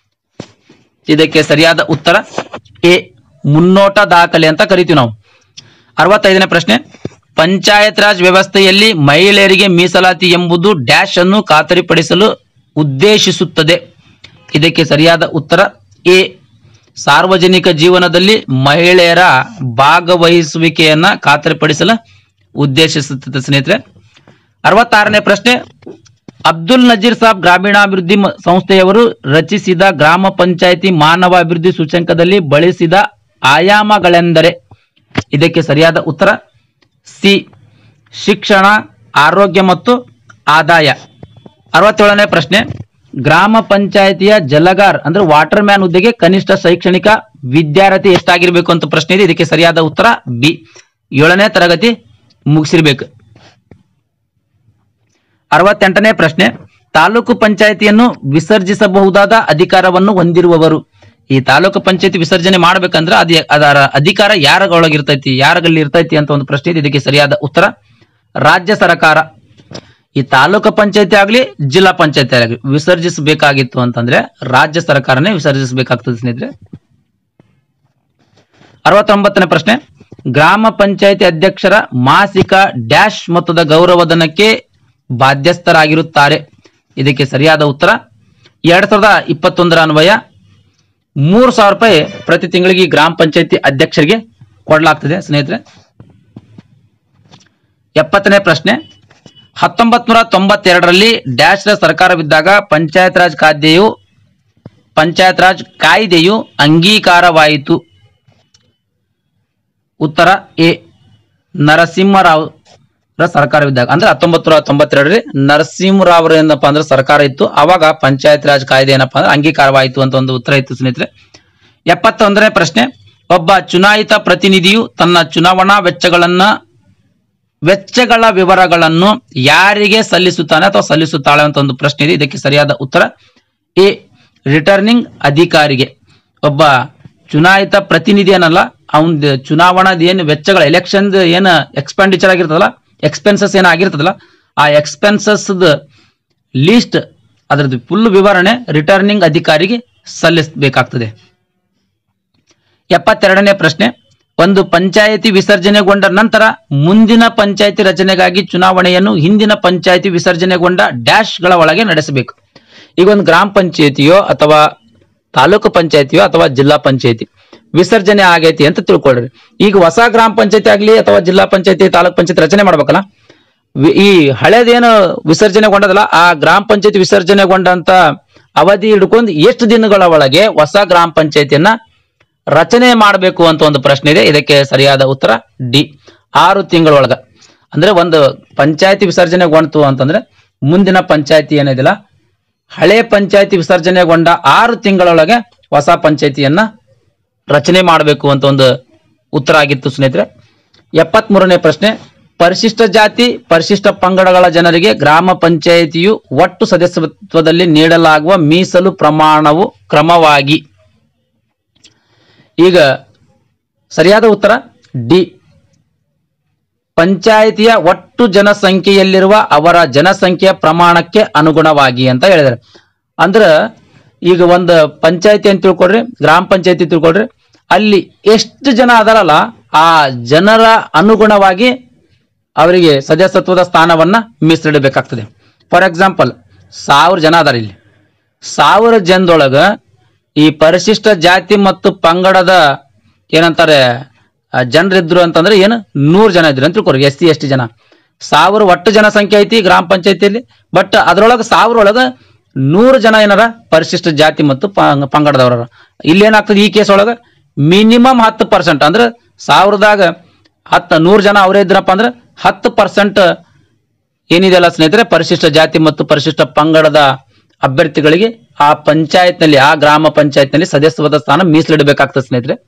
ಇದಕ್ಕೆ ಸರಿಯಾದ ಉತ್ತರ ಎ ಮುನ್ನೋಟ ದಾಖಲೆ ಅಂತ ಕರಿತೀವಿ ನಾವು ಅರವತ್ತೈದನೇ ಪ್ರಶ್ನೆ ಪಂಚಾಯತ್ ರಾಜ್ ವ್ಯವಸ್ಥೆಯಲ್ಲಿ ಮಹಿಳೆಯರಿಗೆ ಮೀಸಲಾತಿ ಎಂಬುದು ಡ್ಯಾಶ್ ಅನ್ನು ಖಾತರಿಪಡಿಸಲು ಉದ್ದೇಶಿಸುತ್ತದೆ ಇದಕ್ಕೆ ಸರಿಯಾದ ಉತ್ತರ ಎ ಸಾರ್ವಜನಿಕ ಜೀವನದಲ್ಲಿ ಮಹಿಳೆಯರ ಭಾಗವಹಿಸುವಿಕೆಯನ್ನ ಖಾತರಿಪಡಿಸಲು ಉದ್ದೇಶಿಸುತ್ತದೆ ಸ್ನೇಹಿತರೆ ಅರವತ್ತಾರನೇ ಪ್ರಶ್ನೆ ಅಬ್ದುಲ್ ನಜೀರ್ ಸಾಬ್ ಗ್ರಾಮೀಣಾಭಿವೃದ್ಧಿ ಮ- ಸಂಸ್ಥೆಯವರು ರಚಿಸಿದ ಗ್ರಾಮ ಪಂಚಾಯಿತಿ ಮಾನವ ಅಭಿವೃದ್ಧಿ ಸೂಚ್ಯಂಕದಲ್ಲಿ ಬಳಸಿದ ಆಯಾಮಗಳೆಂದರೆ ಇದಕ್ಕೆ ಸರಿಯಾದ ಉತ್ತರ ಸಿ ಶಿಕ್ಷಣ ಆರೋಗ್ಯ ಮತ್ತು ಆದಾಯ ಅರವತ್ತೇಳನೇ ಪ್ರಶ್ನೆ ಗ್ರಾಮ ಪಂಚಾಯಿತಿಯ ಜಲಗಾರ್ ಅಂದ್ರೆ ವಾಟರ್ ಮ್ಯಾನ್ ಹುದ್ದೆಗೆ ಕನಿಷ್ಠ ಶೈಕ್ಷಣಿಕ ವಿದ್ಯಾರ್ಥಿ ಎಷ್ಟಾಗಿರ್ಬೇಕು ಅಂತ ಪ್ರಶ್ನೆ ಇದೆ ಇದಕ್ಕೆ ಸರಿಯಾದ ಉತ್ತರ ಬಿ ಏಳನೇ ತರಗತಿ ಮುಗಿಸಿರ್ಬೇಕು ಅರವತ್ತೆಂಟನೇ ಪ್ರಶ್ನೆ ತಾಲೂಕು ಪಂಚಾಯಿತಿಯನ್ನು ವಿಸರ್ಜಿಸಬಹುದಾದ ಅಧಿಕಾರವನ್ನು ಹೊಂದಿರುವವರು ಈ ತಾಲೂಕು ಪಂಚಾಯತಿ ವಿಸರ್ಜನೆ ಮಾಡ್ಬೇಕಂದ್ರೆ ಅದ ಅದರ ಅಧಿಕಾರ ಯಾರಗೊಳಗಿರ್ತೈತಿ ಯಾರಗಲ್ಲಿ ಇರ್ತೈತಿ ಅಂತ ಒಂದು ಪ್ರಶ್ನೆ ಇದೆ ಇದಕ್ಕೆ ಸರಿಯಾದ ಉತ್ತರ ರಾಜ್ಯ ಸರ್ಕಾರ ಈ ತಾಲೂಕು ಪಂಚಾಯತಿ ಆಗ್ಲಿ ಜಿಲ್ಲಾ ಪಂಚಾಯತಿ ಆಗಲಿ ವಿಸರ್ಜಿಸಬೇಕಾಗಿತ್ತು ಅಂತಂದ್ರೆ ರಾಜ್ಯ ಸರ್ಕಾರನೇ ವಿಸರ್ಜಿಸಬೇಕಾಗ್ತದೆ ಸ್ನೇಹಿತರೆ ಅರವತ್ತೊಂಬತ್ತನೇ ಪ್ರಶ್ನೆ ಗ್ರಾಮ ಪಂಚಾಯತಿ ಅಧ್ಯಕ್ಷರ ಮಾಸಿಕ ಡ್ಯಾಶ್ ಮೊತ್ತದ ಗೌರವಧನಕ್ಕೆ ಬಾಧ್ಯಸ್ಥರಾಗಿರುತ್ತಾರೆ ಇದಕ್ಕೆ ಸರಿಯಾದ ಉತ್ತರ ಎರಡ್ ಸಾವಿರದ ಇಪ್ಪತ್ತೊಂದರ ಅನ್ವಯ ಮೂರು ಸಾವಿರ ರೂಪಾಯಿ ಪ್ರತಿ ತಿಂಗಳಿಗೆ ಈ ಗ್ರಾಮ ಪಂಚಾಯತಿ ಅಧ್ಯಕ್ಷರಿಗೆ ಕೊಡಲಾಗ್ತದೆ ಸ್ನೇಹಿತರೆ ಎಪ್ಪತ್ತನೇ ಪ್ರಶ್ನೆ ಹತ್ತೊಂಬತ್ ನೂರ ತೊಂಬತ್ತೆರಡರಲ್ಲಿ ಡ್ಯಾಶ್ ರ ಸರ್ಕಾರವಿದ್ದಾಗ ಪಂಚಾಯತ್ ರಾಜ್ ಕಾಯ್ದೆಯು ಪಂಚಾಯತ್ ರಾಜ್ ಕಾಯ್ದೆಯು ಅಂಗೀಕಾರವಾಯಿತು ಉತ್ತರ ಎ ನರಸಿಂಹರಾವ್ ರ ಸರ್ಕಾರವಿದ್ದಾಗ ಅಂದ್ರೆ ಹತ್ತೊಂಬತ್ತು ನೂರ ತೊಂಬತ್ತೆರಡರಲ್ಲಿ ನರಸಿಂಹರಾವ್ ಏನಪ್ಪ ಅಂದ್ರೆ ಸರ್ಕಾರ ಇತ್ತು ಅವಾಗ ಪಂಚಾಯತ್ ರಾಜ್ ಕಾಯ್ದೆ ಏನಪ್ಪಾ ಅಂದ್ರೆ ಅಂಗೀಕಾರವಾಯಿತು ಅಂತ ಒಂದು ಉತ್ತರ ಇತ್ತು ಸ್ನೇಹಿತರೆ ಎಪ್ಪತ್ತೊಂದನೇ ಪ್ರಶ್ನೆ ಒಬ್ಬ ಚುನಾಯಿತ ಪ್ರತಿನಿಧಿಯು ತನ್ನ ಚುನಾವಣಾ ವೆಚ್ಚಗಳನ್ನ ವೆಚ್ಚಗಳ ವಿವರಗಳನ್ನು ಯಾರಿಗೆ ಸಲ್ಲಿಸುತ್ತಾನೆ ಅಥವಾ ಸಲ್ಲಿಸುತ್ತಾಳೆ ಅಂತ ಒಂದು ಪ್ರಶ್ನೆ ಇದೆ ಇದಕ್ಕೆ ಸರಿಯಾದ ಉತ್ತರ ಎ ರಿಟರ್ನಿಂಗ್ ಅಧಿಕಾರಿಗೆ ಒಬ್ಬ ಚುನಾಯಿತ ಪ್ರತಿನಿಧಿ ಏನಲ್ಲ ಅವನ್ ಚುನಾವಣಾದ ಏನು ವೆಚ್ಚಗಳ ಎಲೆಕ್ಷನ್ ಏನು ಎಕ್ಸ್ಪೆಂಡಿಚರ್ ಆಗಿರ್ತದಲ್ಲ ಎಕ್ಸ್ಪೆನ್ಸಸ್ ಏನ ಆಗಿರ್ತದಲ್ಲ ಆ ಎಕ್ಸ್ಪೆನ್ಸಸ್ ಲೀಸ್ಟ್ ಅದರದ್ದು ಫುಲ್ ವಿವರಣೆ ರಿಟರ್ನಿಂಗ್ ಅಧಿಕಾರಿಗೆ ಸಲ್ಲಿಸಬೇಕಾಗ್ತದೆ ಎಪ್ಪತ್ತೆರಡನೇ ಪ್ರಶ್ನೆ ಒಂದು ಪಂಚಾಯತಿ ವಿಸರ್ಜನೆಗೊಂಡ ನಂತರ ಮುಂದಿನ ಪಂಚಾಯತಿ ರಚನೆಗಾಗಿ ಚುನಾವಣೆಯನ್ನು ಹಿಂದಿನ ಪಂಚಾಯತಿ ವಿಸರ್ಜನೆಗೊಂಡ ಡ್ಯಾಶ್ಗಳ ಒಳಗೆ ನಡೆಸಬೇಕು ಈಗ ಒಂದು ಗ್ರಾಮ ಪಂಚಾಯತಿಯೋ ಅಥವಾ ತಾಲೂಕು ಪಂಚಾಯತಿಯೋ ಅಥವಾ ಜಿಲ್ಲಾ ಪಂಚಾಯತಿ ವಿಸರ್ಜನೆ ಆಗೈತಿ ಅಂತ ತಿಳ್ಕೊಳ್ರಿ ಈಗ ಹೊಸ ಗ್ರಾಮ ಪಂಚಾಯತಿ ಆಗ್ಲಿ ಅಥವಾ ಜಿಲ್ಲಾ ಪಂಚಾಯತಿ ತಾಲೂಕ್ ಪಂಚಾಯತಿ ರಚನೆ ಮಾಡ್ಬೇಕಲ್ಲ ವಿ- ಈ ಹಳೇದೇನು ವಿಸರ್ಜನೆಗೊಂಡದಲ್ಲ ಆ ಗ್ರಾಮ ಪಂಚಾಯತಿ ವಿಸರ್ಜನೆಗೊಂಡಂತ ಅವಧಿ ಹಿಡ್ಕೊಂಡು ಎಷ್ಟು ದಿನಗಳ ಒಳಗೆ ಹೊಸ ಗ್ರಾಮ ಪಂಚಾಯತಿಯನ್ನ ರಚನೆ ಮಾಡಬೇಕು ಅಂತ ಒಂದು ಪ್ರಶ್ನೆ ಇದೆ ಇದಕ್ಕೆ ಸರಿಯಾದ ಉತ್ತರ ಡಿ ಆರು ತಿಂಗಳೊಳಗ ಅಂದ್ರೆ ಒಂದು ಪಂಚಾಯತಿ ವಿಸರ್ಜನೆಗೊಂಡ್ತು ಅಂತಂದ್ರೆ ಮುಂದಿನ ಪಂಚಾಯತಿ ಏನಿದಿಲ್ಲ ಹಳೆ ಪಂಚಾಯತಿ ವಿಸರ್ಜನೆಗೊಂಡ ಆರು ತಿಂಗಳೊಳಗೆ ಹೊಸ ಪಂಚಾಯತಿಯನ್ನ ರಚನೆ ಮಾಡಬೇಕು ಅಂತ ಒಂದು ಉತ್ತರ ಆಗಿತ್ತು ಸ್ನೇಹಿತರೆ ಎಪ್ಪತ್ತ್ ಮೂರನೇ ಪ್ರಶ್ನೆ ಪರಿಶಿಷ್ಟ ಜಾತಿ ಪರಿಶಿಷ್ಟ ಪಂಗಡಗಳ ಜನರಿಗೆ ಗ್ರಾಮ ಪಂಚಾಯಿತಿಯು ಒಟ್ಟು ಸದಸ್ಯತ್ವದಲ್ಲಿ ನೀಡಲಾಗುವ ಮೀಸಲು ಪ್ರಮಾಣವು ಕ್ರಮವಾಗಿ ಈಗ ಸರಿಯಾದ ಉತ್ತರ ಡಿ ಪಂಚಾಯಿತಿಯ ಒಟ್ಟು ಒಟ್ಟು ಜನಸಂಖ್ಯೆಯಲ್ಲಿರುವ ಅವರ ಜನಸಂಖ್ಯೆಯ ಪ್ರಮಾಣಕ್ಕೆ ಅನುಗುಣವಾಗಿ ಅಂತ ಹೇಳಿದ್ದಾರೆ ಅಂದ್ರ ಈಗ ಒಂದು ಪಂಚಾಯತಿ ಅಂತ ತಿಳ್ಕೊಡ್ರಿ ಗ್ರಾಮ ಪಂಚಾಯತಿ ತಿಳ್ಕೊಡ್ರಿ ಅಲ್ಲಿ ಎಷ್ಟು ಜನ ಅದಾರಲ್ಲ ಆ ಜನರ ಅನುಗುಣವಾಗಿ ಅವರಿಗೆ ಸದಸ್ಯತ್ವದ ಸ್ಥಾನವನ್ನ ಮೀಸಲಿಡಬೇಕಾಗ್ತದೆ ಫಾರ್ ಎಕ್ಸಾಂಪಲ್ ಸಾವಿರ ಜನ ಅದಾರ ಇಲ್ಲಿ ಸಾವಿರ ಜನದೊಳಗ ಈ ಪರಿಶಿಷ್ಟ ಜಾತಿ ಮತ್ತು ಪಂಗಡದ ಏನಂತಾರೆ ಆ, ಜನರಿದ್ರು ಅಂತಂದ್ರೆ ಏನು ನೂರು ಜನ ಇದ್ರು ಅಂತ ತಿಳ್ಕೊರಿ ಎಸ್ ಸಿ ಎಷ್ಟು ಜನ ಸಾವಿರ ಒಟ್ಟು ಜನಸಂಖ್ಯೆ ಐತಿ ಗ್ರಾಮ ಪಂಚಾಯತಿಯಲ್ಲಿ ಬಟ್ ಅದ್ರೊಳಗೆ ಸಾವಿರ ಒಳಗ ನೂರು ಜನ ಏನಾರ ಪರಿಶಿಷ್ಟ ಜಾತಿ ಮತ್ತು ಪಂಗ- ಪಂಗಡದವರ ಇಲ್ಲಿ ಏನಾಗ್ತದೆ ಈ ಕೇಸ್ ಒಳಗ ಮಿನಿಮಮ್ ಹತ್ತು ಪರ್ಸೆಂಟ್ ಅಂದ್ರೆ ಸಾವಿರದಾಗ ಹತ್ತು ನೂರು ಜನ ಅವರೇ ಇದ್ರಪ್ಪ ಅಂದ್ರೆ ಹತ್ತು ಪರ್ಸೆಂಟ್ ಏನಿದೆಯಲ್ಲ ಸ್ನೇಹಿತರೆ ಪರಿಶಿಷ್ಟ ಜಾತಿ ಮತ್ತು ಪರಿಶಿಷ್ಟ ಪಂಗಡದ ಅಭ್ಯರ್ಥಿಗಳಿಗೆ ಆ ಪಂಚಾಯತ್ನಲ್ಲಿ ಆ ಗ್ರಾಮ ಪಂಚಾಯತ್ನಲ್ಲಿ ಸದಸ್ಯತ್ವದ ಸ್ಥಾನ ಮೀಸಲಿಡಬೇಕಾಗ್ತದೆ ಸ್ನೇಹಿತರೆ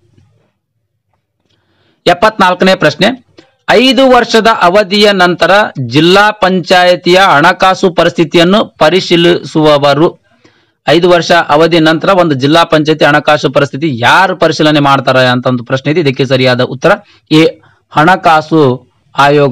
ಎಪ್ಪತ್ನಾಲ್ಕನೇ ಪ್ರಶ್ನೆ ಐದು ವರ್ಷದ ಅವಧಿಯ ನಂತರ ಜಿಲ್ಲಾ ಪಂಚಾಯತಿಯ ಹಣಕಾಸು ಪರಿಸ್ಥಿತಿಯನ್ನು ಪರಿಶೀಲಿಸುವವರು ಐದು ವರ್ಷ ಅವಧಿ ನಂತರ ಒಂದು ಜಿಲ್ಲಾ ಪಂಚಾಯತಿ ಹಣಕಾಸು ಪರಿಸ್ಥಿತಿ ಯಾರು ಪರಿಶೀಲನೆ ಮಾಡ್ತಾರೆ ಅಂತ ಒಂದು ಪ್ರಶ್ನೆ ಇದೆ ಇದಕ್ಕೆ ಸರಿಯಾದ ಉತ್ತರ ಎ ಹಣಕಾಸು ಆಯೋಗ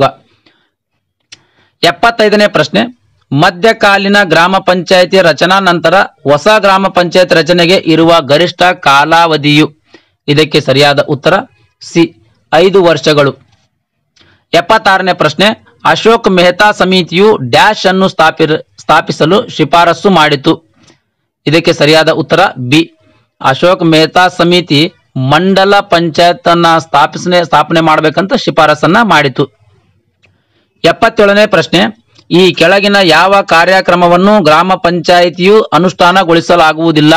ಎಪ್ಪತ್ತೈದನೇ ಪ್ರಶ್ನೆ ಮಧ್ಯಕಾಲೀನ ಗ್ರಾಮ ಪಂಚಾಯತಿ ರಚನಾ ನಂತರ ಹೊಸ ಗ್ರಾಮ ಪಂಚಾಯತ್ ರಚನೆಗೆ ಇರುವ ಗರಿಷ್ಠ ಕಾಲಾವಧಿಯು ಇದಕ್ಕೆ ಸರಿಯಾದ ಉತ್ತರ ಸಿ ಐದು ವರ್ಷಗಳು ಎಪ್ಪತ್ತಾರನೇ ಪ್ರಶ್ನೆ ಅಶೋಕ್ ಮೆಹ್ತಾ ಸಮಿತಿಯು ಡ್ಯಾಶ್ ಅನ್ನು ಸ್ಥಾಪಿ ಸ್ಥಾಪಿಸಲು ಶಿಫಾರಸು ಮಾಡಿತು ಇದಕ್ಕೆ ಸರಿಯಾದ ಉತ್ತರ ಬಿ ಅಶೋಕ್ ಮೆಹ್ತಾ ಸಮಿತಿ ಮಂಡಲ ಪಂಚಾಯತ್ ಅನ್ನ ಸ್ಥಾಪಿಸನೆ ಸ್ಥಾಪನೆ ಮಾಡಬೇಕಂತ ಶಿಫಾರಸನ್ನ ಮಾಡಿತು ಎಪ್ಪತ್ತೇಳನೇ ಪ್ರಶ್ನೆ ಈ ಕೆಳಗಿನ ಯಾವ ಕಾರ್ಯಕ್ರಮವನ್ನು ಗ್ರಾಮ ಪಂಚಾಯಿತಿಯು ಅನುಷ್ಠಾನಗೊಳಿಸಲಾಗುವುದಿಲ್ಲ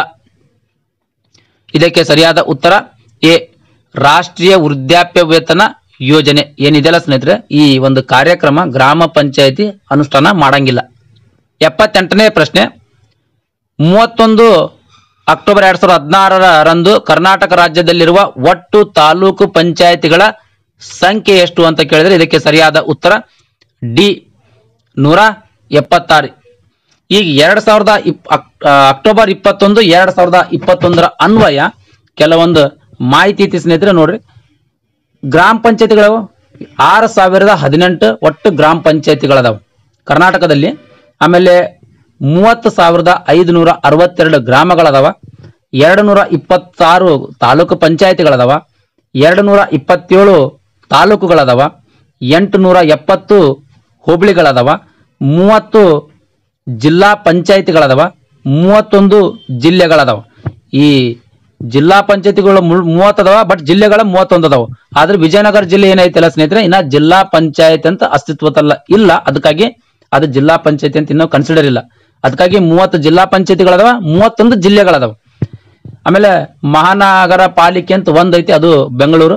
ಇದಕ್ಕೆ ಸರಿಯಾದ ಉತ್ತರ ಎ ರಾಷ್ಟ್ರೀಯ ವೃದ್ಧಾಪ್ಯ ವೇತನ ಯೋಜನೆ ಏನಿದೆಯಲ್ಲ ಸ್ನೇಹಿತರೆ ಈ ಒಂದು ಕಾರ್ಯಕ್ರಮ ಗ್ರಾಮ ಪಂಚಾಯಿತಿ ಅನುಷ್ಠಾನ ಮಾಡಂಗಿಲ್ಲ ಎಪ್ಪತ್ತೆಂಟನೇ ಪ್ರಶ್ನೆ ಮೂವತ್ತೊಂದು ಅಕ್ಟೋಬರ್ ಎರಡ್ ಸಾವಿರದ ಹದಿನಾರರಂದು ಕರ್ನಾಟಕ ರಾಜ್ಯದಲ್ಲಿರುವ ಒಟ್ಟು ತಾಲೂಕು ಪಂಚಾಯಿತಿಗಳ ಸಂಖ್ಯೆ ಎಷ್ಟು ಅಂತ ಕೇಳಿದ್ರೆ ಇದಕ್ಕೆ ಸರಿಯಾದ ಉತ್ತರ ಡಿ ನೂರ ಎಪ್ಪತ್ತಾರು ಈಗ ಎರಡ್ ಸಾವಿರದ ಇಪ್ ಅಕ್- ಆ, ಅಕ್ಟೋಬರ್ ಇಪ್ಪತ್ತೊಂದು ಎರಡ್ ಸಾವಿರದ ಇಪ್ಪತ್ತೊಂದರ ಅನ್ವಯ ಕೆಲವೊಂದು ಮಾಹಿತಿ ಐತಿ ಸ್ನೇಹಿತರೆ ನೋಡ್ರಿ ಗ್ರಾಮ ಪಂಚಾಯತಿಗಳು ಆರು ಸಾವಿರದ ಹದಿನೆಂಟು ಒಟ್ಟು ಗ್ರಾಮ ಪಂಚಾಯತಿಗಳದಾವ ಕರ್ನಾಟಕದಲ್ಲಿ ಆಮೇಲೆ ಮೂವತ್ತು ಸಾವಿರದ ಐದುನೂರ ಅರವತ್ತೆರಡು ಗ್ರಾಮಗಳದಾವ ಎರಡು ನೂರ ಇಪ್ಪತ್ತಾರು ತಾಲೂಕು ಪಂಚಾಯತಿಗಳದಾವ ಎರಡು ನೂರ ಇಪ್ಪತ್ತೇಳು ತಾಲೂಕುಗಳದಾವ ಎಂಟು ನೂರ ಎಪ್ಪತ್ತು ಹೋಬಳಿಗಳದಾವ ಮೂವತ್ತು ಜಿಲ್ಲಾ ಪಂಚಾಯತಿಗಳದಾವ ಮೂವತ್ತೊಂದು ಜಿಲ್ಲೆಗಳದಾವ ಈ ಜಿಲ್ಲಾ ಪಂಚಾಯತಿಗಳು ಮೂವತ್ತು ಅದಾವ ಬಟ್ ಜಿಲ್ಲೆಗಳ ಮೂವತ್ತೊಂದು ಅದಾವ ಆದ್ರೆ ವಿಜಯನಗರ ಜಿಲ್ಲೆ ಏನೈತಲ್ಲ ಸ್ನೇಹಿತರೆ ಇನ್ನ ಜಿಲ್ಲಾ ಪಂಚಾಯತ್ ಅಂತ ಅಸ್ತಿತ್ವದಲ್ಲ ಇಲ್ಲ ಅದಕ್ಕಾಗಿ ಅದು ಜಿಲ್ಲಾ ಪಂಚಾಯತಿ ಅಂತ ಇನ್ನೂ ಕನ್ಸಿಡರ್ ಇಲ್ಲ ಅದಕ್ಕಾಗಿ ಮೂವತ್ತು ಜಿಲ್ಲಾ ಪಂಚಾಯತಿಗಳದಾವ ಮೂವತ್ತೊಂದು ಜಿಲ್ಲೆಗಳದಾವ ಆಮೇಲೆ ಮಹಾನಗರ ಪಾಲಿಕೆ ಅಂತ ಒಂದೈತಿ ಅದು ಬೆಂಗಳೂರು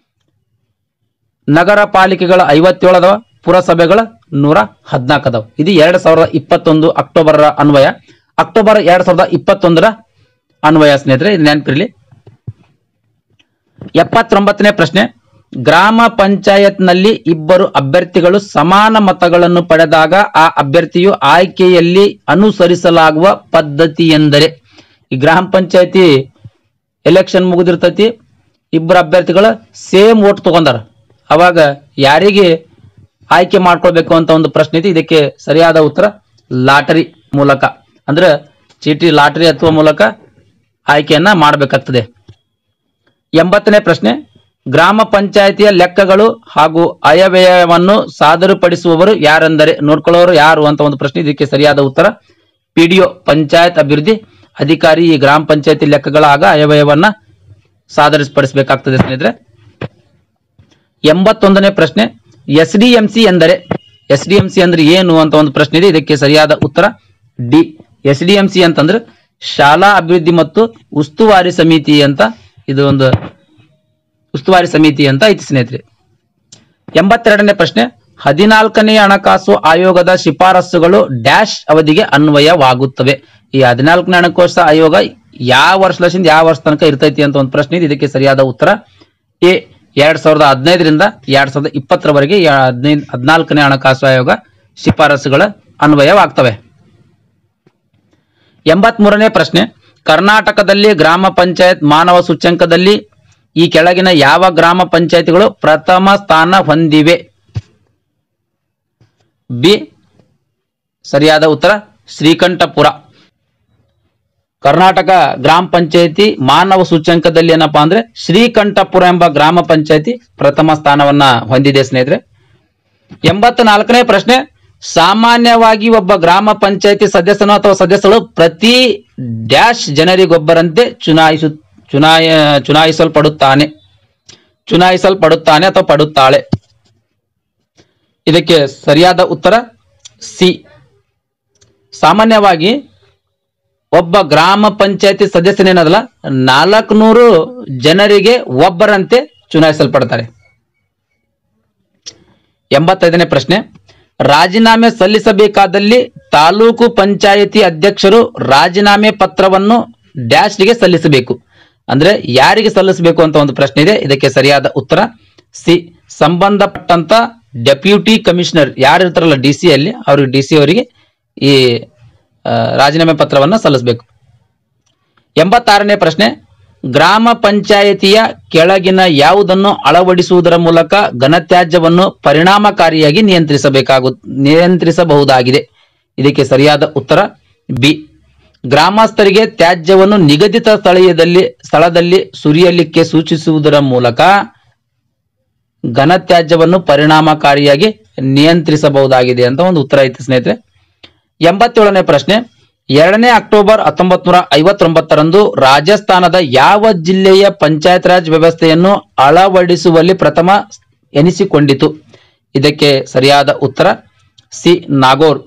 ನಗರ ಪಾಲಿಕೆಗಳ ಐವತ್ತೇಳು ಅದಾವ ಪುರಸಭೆಗಳ ನೂರ ಹದಿನಾಲ್ಕು ಅದಾವ ಇದು ಎರಡ್ ಸಾವಿರದ ಇಪ್ಪತ್ತೊಂದು ಅಕ್ಟೋಬರ್ ಅನ್ವಯ ಅಕ್ಟೋಬರ್ ಎರಡ್ ಸಾವಿರದ ಇಪ್ಪತ್ತೊಂದರ ಅನ್ವಯ ಸ್ನೇಹಿತರೆ ಇದು ನೆನಪಿರಲಿ ಎಪ್ಪತ್ತೊಂಬತ್ತನೇ ಪ್ರಶ್ನೆ ಗ್ರಾಮ ಪಂಚಾಯತ್ನಲ್ಲಿ ಇಬ್ಬರು ಅಭ್ಯರ್ಥಿಗಳು ಸಮಾನ ಮತಗಳನ್ನು ಪಡೆದಾಗ ಆ ಅಭ್ಯರ್ಥಿಯು ಆಯ್ಕೆಯಲ್ಲಿ ಅನುಸರಿಸಲಾಗುವ ಪದ್ಧತಿ ಎಂದರೆ ಈ ಗ್ರಾಮ ಪಂಚಾಯತಿ ಎಲೆಕ್ಷನ್ ಮುಗಿದಿರ್ತೈತಿ ಇಬ್ಬರು ಅಭ್ಯರ್ಥಿಗಳು ಸೇಮ್ ಓಟ್ ತಗೊಂಡಾರ ಅವಾಗ ಯಾರಿಗೆ ಆಯ್ಕೆ ಮಾಡ್ಕೊಳ್ಬೇಕು ಅಂತ ಒಂದು ಪ್ರಶ್ನೆ ಐತಿ ಇದಕ್ಕೆ ಸರಿಯಾದ ಉತ್ತರ ಲಾಟರಿ ಮೂಲಕ ಅಂದ್ರೆ ಚೀಟಿ ಲಾಟರಿ ಹತ್ತುವ ಮೂಲಕ ಆಯ್ಕೆಯನ್ನ ಮಾಡಬೇಕಾಗ್ತದೆ ಎಂಬತ್ತನೇ ಪ್ರಶ್ನೆ ಗ್ರಾಮ ಪಂಚಾಯತಿಯ ಲೆಕ್ಕಗಳು ಹಾಗೂ ಅಯವ್ಯಯವನ್ನು ಸಾದರುಪಡಿಸುವವರು ಯಾರೆಂದರೆ ನೋಡ್ಕೊಳ್ಳೋರು ಯಾರು ಅಂತ ಒಂದು ಪ್ರಶ್ನೆ ಇದಕ್ಕೆ ಸರಿಯಾದ ಉತ್ತರ ಪಿಡಿಒ ಪಂಚಾಯತ್ ಅಭಿವೃದ್ಧಿ ಅಧಿಕಾರಿ ಈ ಗ್ರಾಮ ಪಂಚಾಯತಿ ಲೆಕ್ಕಗಳ ಆಗ ಅಯವ್ಯಯವನ್ನ ಸಾದರಿಪಡಿಸಬೇಕಾಗ್ತದೆ ಸ್ನೇಹಿತರೆ ಎಂಬತ್ತೊಂದನೇ ಪ್ರಶ್ನೆ ಎಸ್ ಡಿ ಎಂ ಸಿ ಎಂದರೆ ಎಸ್ ಡಿ ಎಂ ಸಿ ಅಂದ್ರೆ ಏನು ಅಂತ ಒಂದು ಪ್ರಶ್ನೆ ಇದೆ ಇದಕ್ಕೆ ಸರಿಯಾದ ಉತ್ತರ D S D M C ಅಂತಂದ್ರೆ ಶಾಲಾ ಅಭಿವೃದ್ಧಿ ಮತ್ತು ಉಸ್ತುವಾರಿ ಸಮಿತಿ ಅಂತ ಇದು ಒಂದು ಉಸ್ತುವಾರಿ ಸಮಿತಿ ಅಂತ ಐತಿ ಸ್ನೇಹಿತರೆ ಎಂಬತ್ತೆರಡನೇ ಪ್ರಶ್ನೆ ಹದಿನಾಲ್ಕನೇ ಹಣಕಾಸು ಆಯೋಗದ ಶಿಫಾರಸುಗಳು ಡ್ಯಾಶ್ ಅವಧಿಗೆ ಅನ್ವಯವಾಗುತ್ತವೆ ಈ ಹದಿನಾಲ್ಕನೇ ಹಣಕಾಸು ಆಯೋಗ ಯಾವ ವರ್ಷದಿಂದ ಯಾವ ವರ್ಷ ತನಕ ಇರ್ತೈತಿ ಅಂತ ಒಂದು ಪ್ರಶ್ನೆ ಇದೆ ಇದಕ್ಕೆ ಸರಿಯಾದ ಉತ್ತರ ಎ ಎರಡ್ ಸಾವಿರದ ಹದಿನೈದರಿಂದ ಎರಡ್ ಸಾವಿರದ ಇಪ್ಪತ್ತರವರೆಗೆ ಹದಿನೈದು ಹದಿನಾಲ್ಕನೇ ಹಣಕಾಸು ಆಯೋಗ ಶಿಫಾರಸುಗಳ ಅನ್ವಯವಾಗ್ತವೆ ಎಂಬತ್ ಮೂರನೇ ಪ್ರಶ್ನೆ ಕರ್ನಾಟಕದಲ್ಲಿ ಗ್ರಾಮ ಪಂಚಾಯತ್ ಮಾನವ ಸೂಚ್ಯಂಕದಲ್ಲಿ ಈ ಕೆಳಗಿನ ಯಾವ ಗ್ರಾಮ ಪಂಚಾಯತಿಗಳು ಪ್ರಥಮ ಸ್ಥಾನ ಹೊಂದಿವೆ ಬಿ ಸರಿಯಾದ ಉತ್ತರ ಶ್ರೀಕಂಠಪುರ ಕರ್ನಾಟಕ ಗ್ರಾಮ ಪಂಚಾಯತಿ ಮಾನವ ಸೂಚ್ಯಂಕದಲ್ಲಿ ಏನಪ್ಪಾ ಅಂದ್ರೆ ಶ್ರೀಕಂಠಪುರ ಎಂಬ ಗ್ರಾಮ ಪಂಚಾಯತಿ ಪ್ರಥಮ ಸ್ಥಾನವನ್ನ ಹೊಂದಿದೆ ಸ್ನೇಹಿತರೆ ಎಂಬತ್ತ ನಾಲ್ಕನೇ ಪ್ರಶ್ನೆ ಸಾಮಾನ್ಯವಾಗಿ ಒಬ್ಬ ಗ್ರಾಮ ಪಂಚಾಯತಿ ಸದಸ್ಯನು ಅಥವಾ ಸದಸ್ಯರು ಪ್ರತಿ ಡ್ಯಾಶ್ ಜನರಿಗೊಬ್ಬರಂತೆ ಚುನಾಯಿಸು ಚುನಾಯ ಚುನಾಯಿಸಲ್ಪಡುತ್ತಾನೆ ಚುನಾಯಿಸಲ್ಪಡುತ್ತಾನೆ ಅಥವಾ ಪಡುತ್ತಾಳೆ ಇದಕ್ಕೆ ಸರಿಯಾದ ಉತ್ತರ ಸಿ ಸಾಮಾನ್ಯವಾಗಿ ಒಬ್ಬ ಗ್ರಾಮ ಪಂಚಾಯತಿ ಸದಸ್ಯನೇನದಲ್ಲ ನಾಲ್ಕುನೂರು ಜನರಿಗೆ ಒಬ್ಬರಂತೆ ಚುನಾಯಿಸಲ್ಪಡ್ತಾರೆ ಎಂಬತ್ತೈದನೇ ಪ್ರಶ್ನೆ ರಾಜೀನಾಮೆ ಸಲ್ಲಿಸಬೇಕಾದಲ್ಲಿ ತಾಲೂಕು ಪಂಚಾಯತಿ ಅಧ್ಯಕ್ಷರು ರಾಜೀನಾಮೆ ಪತ್ರವನ್ನು ಡ್ಯಾಶ್ಗೆ ಸಲ್ಲಿಸಬೇಕು ಅಂದ್ರೆ ಯಾರಿಗೆ ಸಲ್ಲಿಸಬೇಕು ಅಂತ ಒಂದು ಪ್ರಶ್ನೆ ಇದೆ ಇದಕ್ಕೆ ಸರಿಯಾದ ಉತ್ತರ ಸಿ ಸಂಬಂಧಪಟ್ಟಂತ ಡೆಪ್ಯೂಟಿ ಕಮಿಷನರ್ ಯಾರು ಇರ್ತಾರಲ್ಲ ಡಿ ಸಿ ಅಲ್ಲಿ ಅವ್ರಿಗೆ ಡಿ ಸಿ ಅವರಿಗೆ ಈ ಆ, ರಾಜೀನಾಮೆ ಪತ್ರವನ್ನ ಸಲ್ಲಿಸಬೇಕು ಎಂಬತ್ತಾರನೇ ಪ್ರಶ್ನೆ ಗ್ರಾಮ ಪಂಚಾಯತಿಯ ಕೆಳಗಿನ ಯಾವುದನ್ನು ಅಳವಡಿಸುವುದರ ಮೂಲಕ ಘನತ್ಯಾಜ್ಯವನ್ನು ಪರಿಣಾಮಕಾರಿಯಾಗಿ ನಿಯಂತ್ರಿಸಬೇಕಾಗು ನಿಯಂತ್ರಿಸಬಹುದಾಗಿದೆ ಇದಕ್ಕೆ ಸರಿಯಾದ ಉತ್ತರ ಬಿ ಗ್ರಾಮಸ್ಥರಿಗೆ ತ್ಯಾಜ್ಯವನ್ನು ನಿಗದಿತ ಸ್ಥಳೀಯದಲ್ಲಿ ಸ್ಥಳದಲ್ಲಿ ಸುರಿಯಲಿಕ್ಕೆ ಸೂಚಿಸುವುದರ ಮೂಲಕ ಘನತ್ಯಾಜ್ಯವನ್ನು ಪರಿಣಾಮಕಾರಿಯಾಗಿ ನಿಯಂತ್ರಿಸಬಹುದಾಗಿದೆ ಅಂತ ಒಂದು ಉತ್ತರ ಐತಿ ಸ್ನೇಹಿತರೆ ಎಂಬತ್ತೇಳನೇ ಪ್ರಶ್ನೆ ಎರಡನೇ ಅಕ್ಟೋಬರ್ ಹತ್ತೊಂಬತ್ ನೂರ ಐವತ್ತೊಂಬತ್ತರಂದು ರಾಜಸ್ಥಾನದ ಯಾವ ಜಿಲ್ಲೆಯ ಪಂಚಾಯತ್ ರಾಜ್ ವ್ಯವಸ್ಥೆಯನ್ನು ಅಳವಡಿಸುವಲ್ಲಿ ಪ್ರಥಮ ಎನಿಸಿಕೊಂಡಿತು ಇದಕ್ಕೆ ಸರಿಯಾದ ಉತ್ತರ ಸಿ ನಾಗೋರ್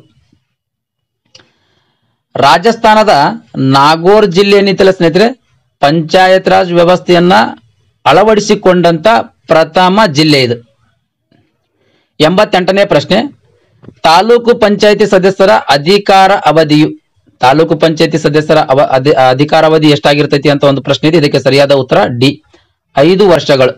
ರಾಜಸ್ಥಾನದ ನಾಗೋರ್ ಜಿಲ್ಲೆ ಏನಿತ್ತಲ್ಲ ಸ್ನೇಹಿತರೆ ಪಂಚಾಯತ್ ರಾಜ್ ವ್ಯವಸ್ಥೆಯನ್ನ ಅಳವಡಿಸಿಕೊಂಡಂತ ಪ್ರಥಮ ಜಿಲ್ಲೆ ಇದು ಎಂಬತ್ತೆಂಟನೇ ಪ್ರಶ್ನೆ ತಾಲೂಕು ಪಂಚಾಯತಿ ಸದಸ್ಯರ ಅಧಿಕಾರ ಅವಧಿಯು ತಾಲೂಕು ಪಂಚಾಯತಿ ಸದಸ್ಯರ ಅವ ಅಧಿ- ಅಧಿಕಾರ ಅವಧಿ ಎಷ್ಟಾಗಿರ್ತೈತಿ ಅಂತ ಒಂದು ಪ್ರಶ್ನೆ ಇದೆ ಇದಕ್ಕೆ ಸರಿಯಾದ ಉತ್ತರ ಡಿ ಐದು ವರ್ಷಗಳು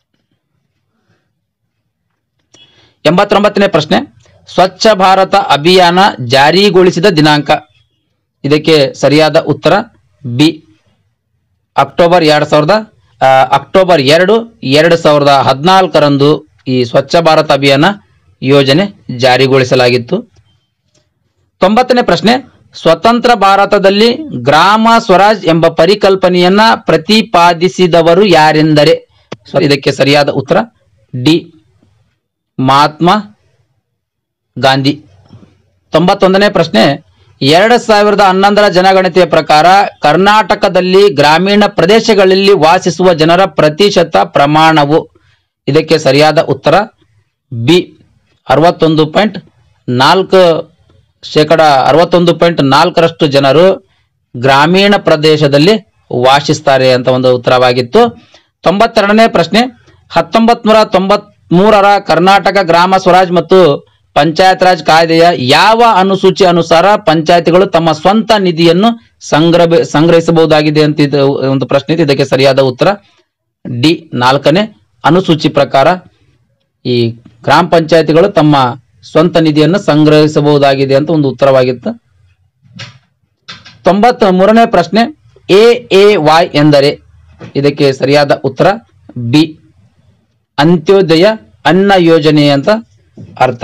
ಎಂಬತ್ತೊಂಬತ್ತನೇ ಪ್ರಶ್ನೆ ಸ್ವಚ್ಛ ಭಾರತ ಅಭಿಯಾನ ಜಾರಿಗೊಳಿಸಿದ ದಿನಾಂಕ ಇದಕ್ಕೆ ಸರಿಯಾದ ಉತ್ತರ ಬಿ ಅಕ್ಟೋಬರ್ ಎರಡ್ ಸಾವಿರದ ಆ, ಅಕ್ಟೋಬರ್ ಎರಡು ಎರಡು ಸಾವಿರದ ಹದಿನಾಲ್ಕರಂದು ಈ ಸ್ವಚ್ಛ ಭಾರತ ಅಭಿಯಾನ ಯೋಜನೆ ಜಾರಿಗೊಳಿಸಲಾಗಿತ್ತು ತೊಂಬತ್ತನೇ ಪ್ರಶ್ನೆ ಸ್ವತಂತ್ರ ಭಾರತದಲ್ಲಿ ಗ್ರಾಮ ಸ್ವರಾಜ್ ಎಂಬ ಪರಿಕಲ್ಪನೆಯನ್ನ ಪ್ರತಿಪಾದಿಸಿದವರು ಯಾರೆಂದರೆ ಸೊ ಇದಕ್ಕೆ ಸರಿಯಾದ ಉತ್ತರ ಡಿ ಮಹಾತ್ಮ ಗಾಂಧಿ ತೊಂಬತ್ತೊಂದನೇ ಪ್ರಶ್ನೆ ಎರಡು ಸಾವಿರದ ಹನ್ನೊಂದರ ಜನಗಣತಿಯ ಪ್ರಕಾರ ಕರ್ನಾಟಕದಲ್ಲಿ ಗ್ರಾಮೀಣ ಪ್ರದೇಶಗಳಲ್ಲಿ ವಾಸಿಸುವ ಜನರ ಪ್ರತಿಶತ ಪ್ರಮಾಣವು ಇದಕ್ಕೆ ಸರಿಯಾದ ಉತ್ತರ ಬಿ ಅರವತ್ತೊಂದು ಪಾಯಿಂಟ್ ನಾಲ್ಕು ಶೇಕಡ ಅರವತ್ತೊಂದು ಪಾಯಿಂಟ್ ನಾಲ್ಕರಷ್ಟು ಜನರು ಗ್ರಾಮೀಣ ಪ್ರದೇಶದಲ್ಲಿ ವಾಸಿಸ್ತಾರೆ ಅಂತ ಒಂದು ಉತ್ತರವಾಗಿತ್ತು ತೊಂಬತ್ತೆರಡನೇ ಪ್ರಶ್ನೆ ಹತ್ತೊಂಬತ್ ನೂರ ತೊಂಬತ್ ಮೂರರ ಕರ್ನಾಟಕ ಗ್ರಾಮ ಸ್ವರಾಜ್ ಮತ್ತು ಪಂಚಾಯತ್ ರಾಜ್ ಕಾಯ್ದೆಯ ಯಾವ ಅನುಸೂಚಿ ಅನುಸಾರ ಪಂಚಾಯತಿಗಳು ತಮ್ಮ ಸ್ವಂತ ನಿಧಿಯನ್ನು ಸಂಗ್ರಹ ಸಂಗ್ರಹಿಸಬಹುದಾಗಿದೆ ಅಂತ ಇದು ಒಂದು ಪ್ರಶ್ನೆ ಇದೆ ಇದಕ್ಕೆ ಸರಿಯಾದ ಉತ್ತರ ಡಿ ನಾಲ್ಕನೇ ಅನುಸೂಚಿ ಪ್ರಕಾರ ಈ ಗ್ರಾಮ ಪಂಚಾಯತಿಗಳು ತಮ್ಮ ಸ್ವಂತ ನಿಧಿಯನ್ನು ಸಂಗ್ರಹಿಸಬಹುದಾಗಿದೆ ಅಂತ ಒಂದು ಉತ್ತರವಾಗಿತ್ತು ತೊಂಬತ್ತ ಮೂರನೇ ಪ್ರಶ್ನೆ ಎ ಎ ವಾಯ್ ಎಂದರೆ ಇದಕ್ಕೆ ಸರಿಯಾದ ಉತ್ತರ ಬಿ ಅಂತ್ಯೋದಯ ಅನ್ನ ಯೋಜನೆ ಅಂತ ಅರ್ಥ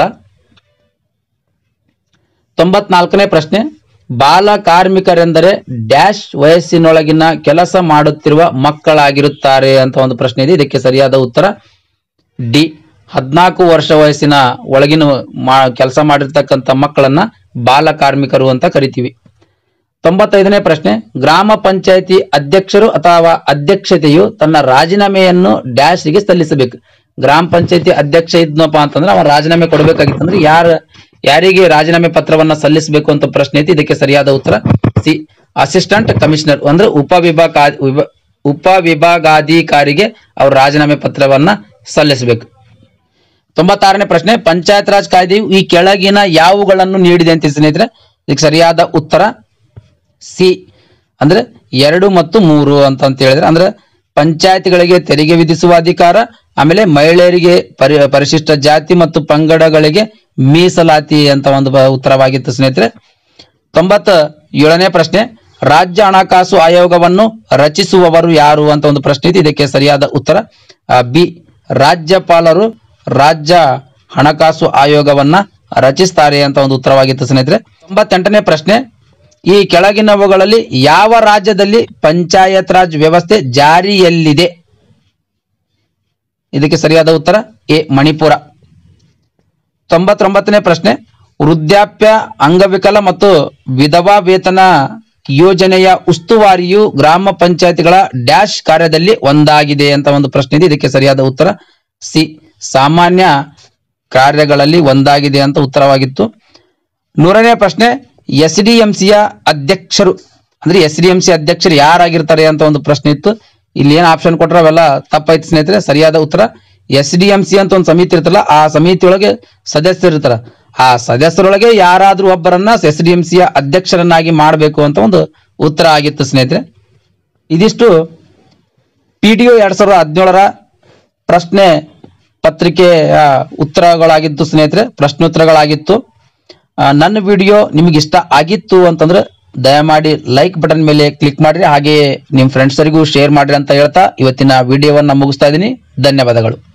ತೊಂಬತ್ನಾಲ್ಕನೇ ಪ್ರಶ್ನೆ ಬಾಲ ಕಾರ್ಮಿಕರೆಂದರೆ ಡ್ಯಾಶ್ ವಯಸ್ಸಿನೊಳಗಿನ ಕೆಲಸ ಮಾಡುತ್ತಿರುವ ಮಕ್ಕಳಾಗಿರುತ್ತಾರೆ ಅಂತ ಒಂದು ಪ್ರಶ್ನೆ ಇದೆ ಇದಕ್ಕೆ ಸರಿಯಾದ ಉತ್ತರ ಡಿ ಹದಿನಾಲ್ಕು ವರ್ಷ ವಯಸ್ಸಿನ ಒಳಗಿನ ಮಾ ಕೆಲಸ ಮಾಡಿರ್ತಕ್ಕಂಥ ಮಕ್ಕಳನ್ನ ಬಾಲ ಕಾರ್ಮಿಕರು ಅಂತ ಕರಿತೀವಿ ತೊಂಬತ್ತೈದನೇ ಪ್ರಶ್ನೆ ಗ್ರಾಮ ಪಂಚಾಯತಿ ಅಧ್ಯಕ್ಷರು ಅಥವಾ ಅಧ್ಯಕ್ಷತೆಯು ತನ್ನ ರಾಜೀನಾಮೆಯನ್ನು ಡ್ಯಾಶ್ಗೆ ಸಲ್ಲಿಸಬೇಕು ಗ್ರಾಮ ಪಂಚಾಯತಿ ಅಧ್ಯಕ್ಷ ಇದ್ನಪ್ಪ ಅಂತಂದ್ರೆ ಅವ ರಾಜೀನಾಮೆ ಕೊಡಬೇಕಾಗಿತ್ತಂದ್ರೆ ಯಾರ ಯಾರಿಗೆ ರಾಜೀನಾಮೆ ಪತ್ರವನ್ನ ಸಲ್ಲಿಸಬೇಕು ಅಂತ ಪ್ರಶ್ನೆ ಐತಿ ಇದಕ್ಕೆ ಸರಿಯಾದ ಉತ್ತರ ಸಿ ಅಸಿಸ್ಟೆಂಟ್ ಕಮಿಷನರ್ ಅಂದ್ರೆ ಉಪವಿಭಾಗ ವಿಭ- ಉಪವಿಭಾಗಾಧಿಕಾರಿಗೆ ಅವ್ರ ರಾಜೀನಾಮೆ ಪತ್ರವನ್ನ ಸಲ್ಲಿಸಬೇಕು ತೊಂಬತ್ತಾರನೇ ಪ್ರಶ್ನೆ ಪಂಚಾಯತ್ ರಾಜ್ ಕಾಯ್ದೆಯು ಈ ಕೆಳಗಿನ ಯಾವುಗಳನ್ನು ನೀಡಿದೆ ಅಂತ ಸ್ನೇಹಿತರೆ ಇದಕ್ಕೆ ಸರಿಯಾದ ಉತ್ತರ ಸಿ ಅಂದ್ರೆ ಎರಡು ಮತ್ತು ಮೂರು ಅಂತ ಅಂತ ಹೇಳಿದ್ರೆ ಅಂದ್ರೆ ಪಂಚಾಯತ್ಗಳಿಗೆ ತೆರಿಗೆ ವಿಧಿಸುವ ಅಧಿಕಾರ ಆಮೇಲೆ ಮಹಿಳೆಯರಿಗೆ ಪರಿ ಪರಿಶಿಷ್ಟ ಜಾತಿ ಮತ್ತು ಪಂಗಡಗಳಿಗೆ ಮೀಸಲಾತಿ ಅಂತ ಒಂದು ಬ- ಉತ್ತರವಾಗಿತ್ತು ಸ್ನೇಹಿತರೆ ತೊಂಬತ್ತ ಏಳನೇ ಪ್ರಶ್ನೆ ರಾಜ್ಯ ಹಣಕಾಸು ಆಯೋಗವನ್ನು ರಚಿಸುವವರು ಯಾರು ಅಂತ ಒಂದು ಪ್ರಶ್ನೆ ಇದೆ ಇದಕ್ಕೆ ಸರಿಯಾದ ಉತ್ತರ ಆ, ಬಿ ರಾಜ್ಯಪಾಲರು ರಾಜ್ಯ ಹಣಕಾಸು ಆಯೋಗವನ್ನ ರಚಿಸ್ತಾರೆ ಅಂತ ಒಂದು ಉತ್ತರವಾಗಿತ್ತು ಸ್ನೇಹಿತರೆ ತೊಂಬತ್ತೆಂಟನೇ ಪ್ರಶ್ನೆ ಈ ಕೆಳಗಿನವುಗಳಲ್ಲಿ ಯಾವ ರಾಜ್ಯದಲ್ಲಿ ಪಂಚಾಯತ್ ರಾಜ್ ವ್ಯವಸ್ಥೆ ಜಾರಿಯಲ್ಲಿದೆ ಇದಕ್ಕೆ ಸರಿಯಾದ ಉತ್ತರ ಎ ಮಣಿಪುರ ತೊಂಬತ್ತೊಂಬತ್ತನೇ ಪ್ರಶ್ನೆ ವೃದ್ಧಾಪ್ಯ ಅಂಗವಿಕಲ ಮತ್ತು ವಿಧವಾ ವೇತನ ಯೋಜನೆಯ ಉಸ್ತುವಾರಿಯು ಗ್ರಾಮ ಪಂಚಾಯತಿಗಳ ಡ್ಯಾಶ್ ಕಾರ್ಯದಲ್ಲಿ ಒಂದಾಗಿದೆ ಅಂತ ಒಂದು ಪ್ರಶ್ನೆ ಇದೆ ಇದಕ್ಕೆ ಸರಿಯಾದ ಉತ್ತರ ಸಿ ಸಾಮಾನ್ಯ ಕಾರ್ಯಗಳಲ್ಲಿ ಒಂದಾಗಿದೆ ಅಂತ ಉತ್ತರವಾಗಿತ್ತು ನೂರನೇ ಪ್ರಶ್ನೆ ಎಸ್ ಡಿ ಎಂ ಸಿಯ ಅಧ್ಯಕ್ಷರು ಅಂದ್ರೆ ಎಸ್ ಡಿ ಎಂ ಸಿ ಅಧ್ಯಕ್ಷರು ಯಾರಾಗಿರ್ತಾರೆ ಅಂತ ಒಂದು ಪ್ರಶ್ನೆ ಇತ್ತು ಇಲ್ಲಿ ಏನ್ ಆಪ್ಷನ್ ಕೊಟ್ರ ಅವೆಲ್ಲ ತಪ್ಪಾಯ್ತು ಸ್ನೇಹಿತರೆ ಸರಿಯಾದ ಉತ್ತರ ಎಸ್ ಡಿ ಎಂ ಸಿ ಅಂತ ಒಂದು ಸಮಿತಿ ಇರ್ತಲ್ಲ ಆ ಸಮಿತಿಯೊಳಗೆ ಸದಸ್ಯರು ಇರ್ತಾರ ಆ ಸದಸ್ಯರೊಳಗೆ ಯಾರಾದ್ರೂ ಒಬ್ಬರನ್ನ ಎಸ್ ಡಿ ಎಂ ಸಿಯ ಅಧ್ಯಕ್ಷರನ್ನಾಗಿ ಮಾಡಬೇಕು ಅಂತ ಒಂದು ಉತ್ತರ ಆಗಿತ್ತು ಸ್ನೇಹಿತರೆ ಇದಿಷ್ಟು ಪಿ ಡಿ ಒ ಎರಡ್ ಸಾವಿರದ ಹದಿನೇಳರ ಪ್ರಶ್ನೆ ಪತ್ರಿಕೆಯ ಉತ್ತರಗಳಾಗಿತ್ತು ಸ್ನೇಹಿತರೆ ಪ್ರಶ್ನೋತ್ತರಗಳಾಗಿತ್ತು ಆ, ನನ್ನ ವಿಡಿಯೋ ನಿಮಗೆ ಇಷ್ಟ ಆಗಿತ್ತು ಅಂತಂದ್ರೆ ದಯಮಾಡಿ ಲೈಕ್ ಬಟನ್ ಮೇಲೆ ಕ್ಲಿಕ್ ಮಾಡ್ರಿ ಹಾಗೆಯೇ ನಿಮ್ಮ ಫ್ರೆಂಡ್ಸರಿಗೂ ಶೇರ್ ಮಾಡ್ರಿ ಅಂತ ಹೇಳ್ತಾ ಇವತ್ತಿನ ವಿಡಿಯೋವನ್ನ ಮುಗಿಸ್ತಾ ಇದ್ದೀನಿ ಧನ್ಯವಾದಗಳು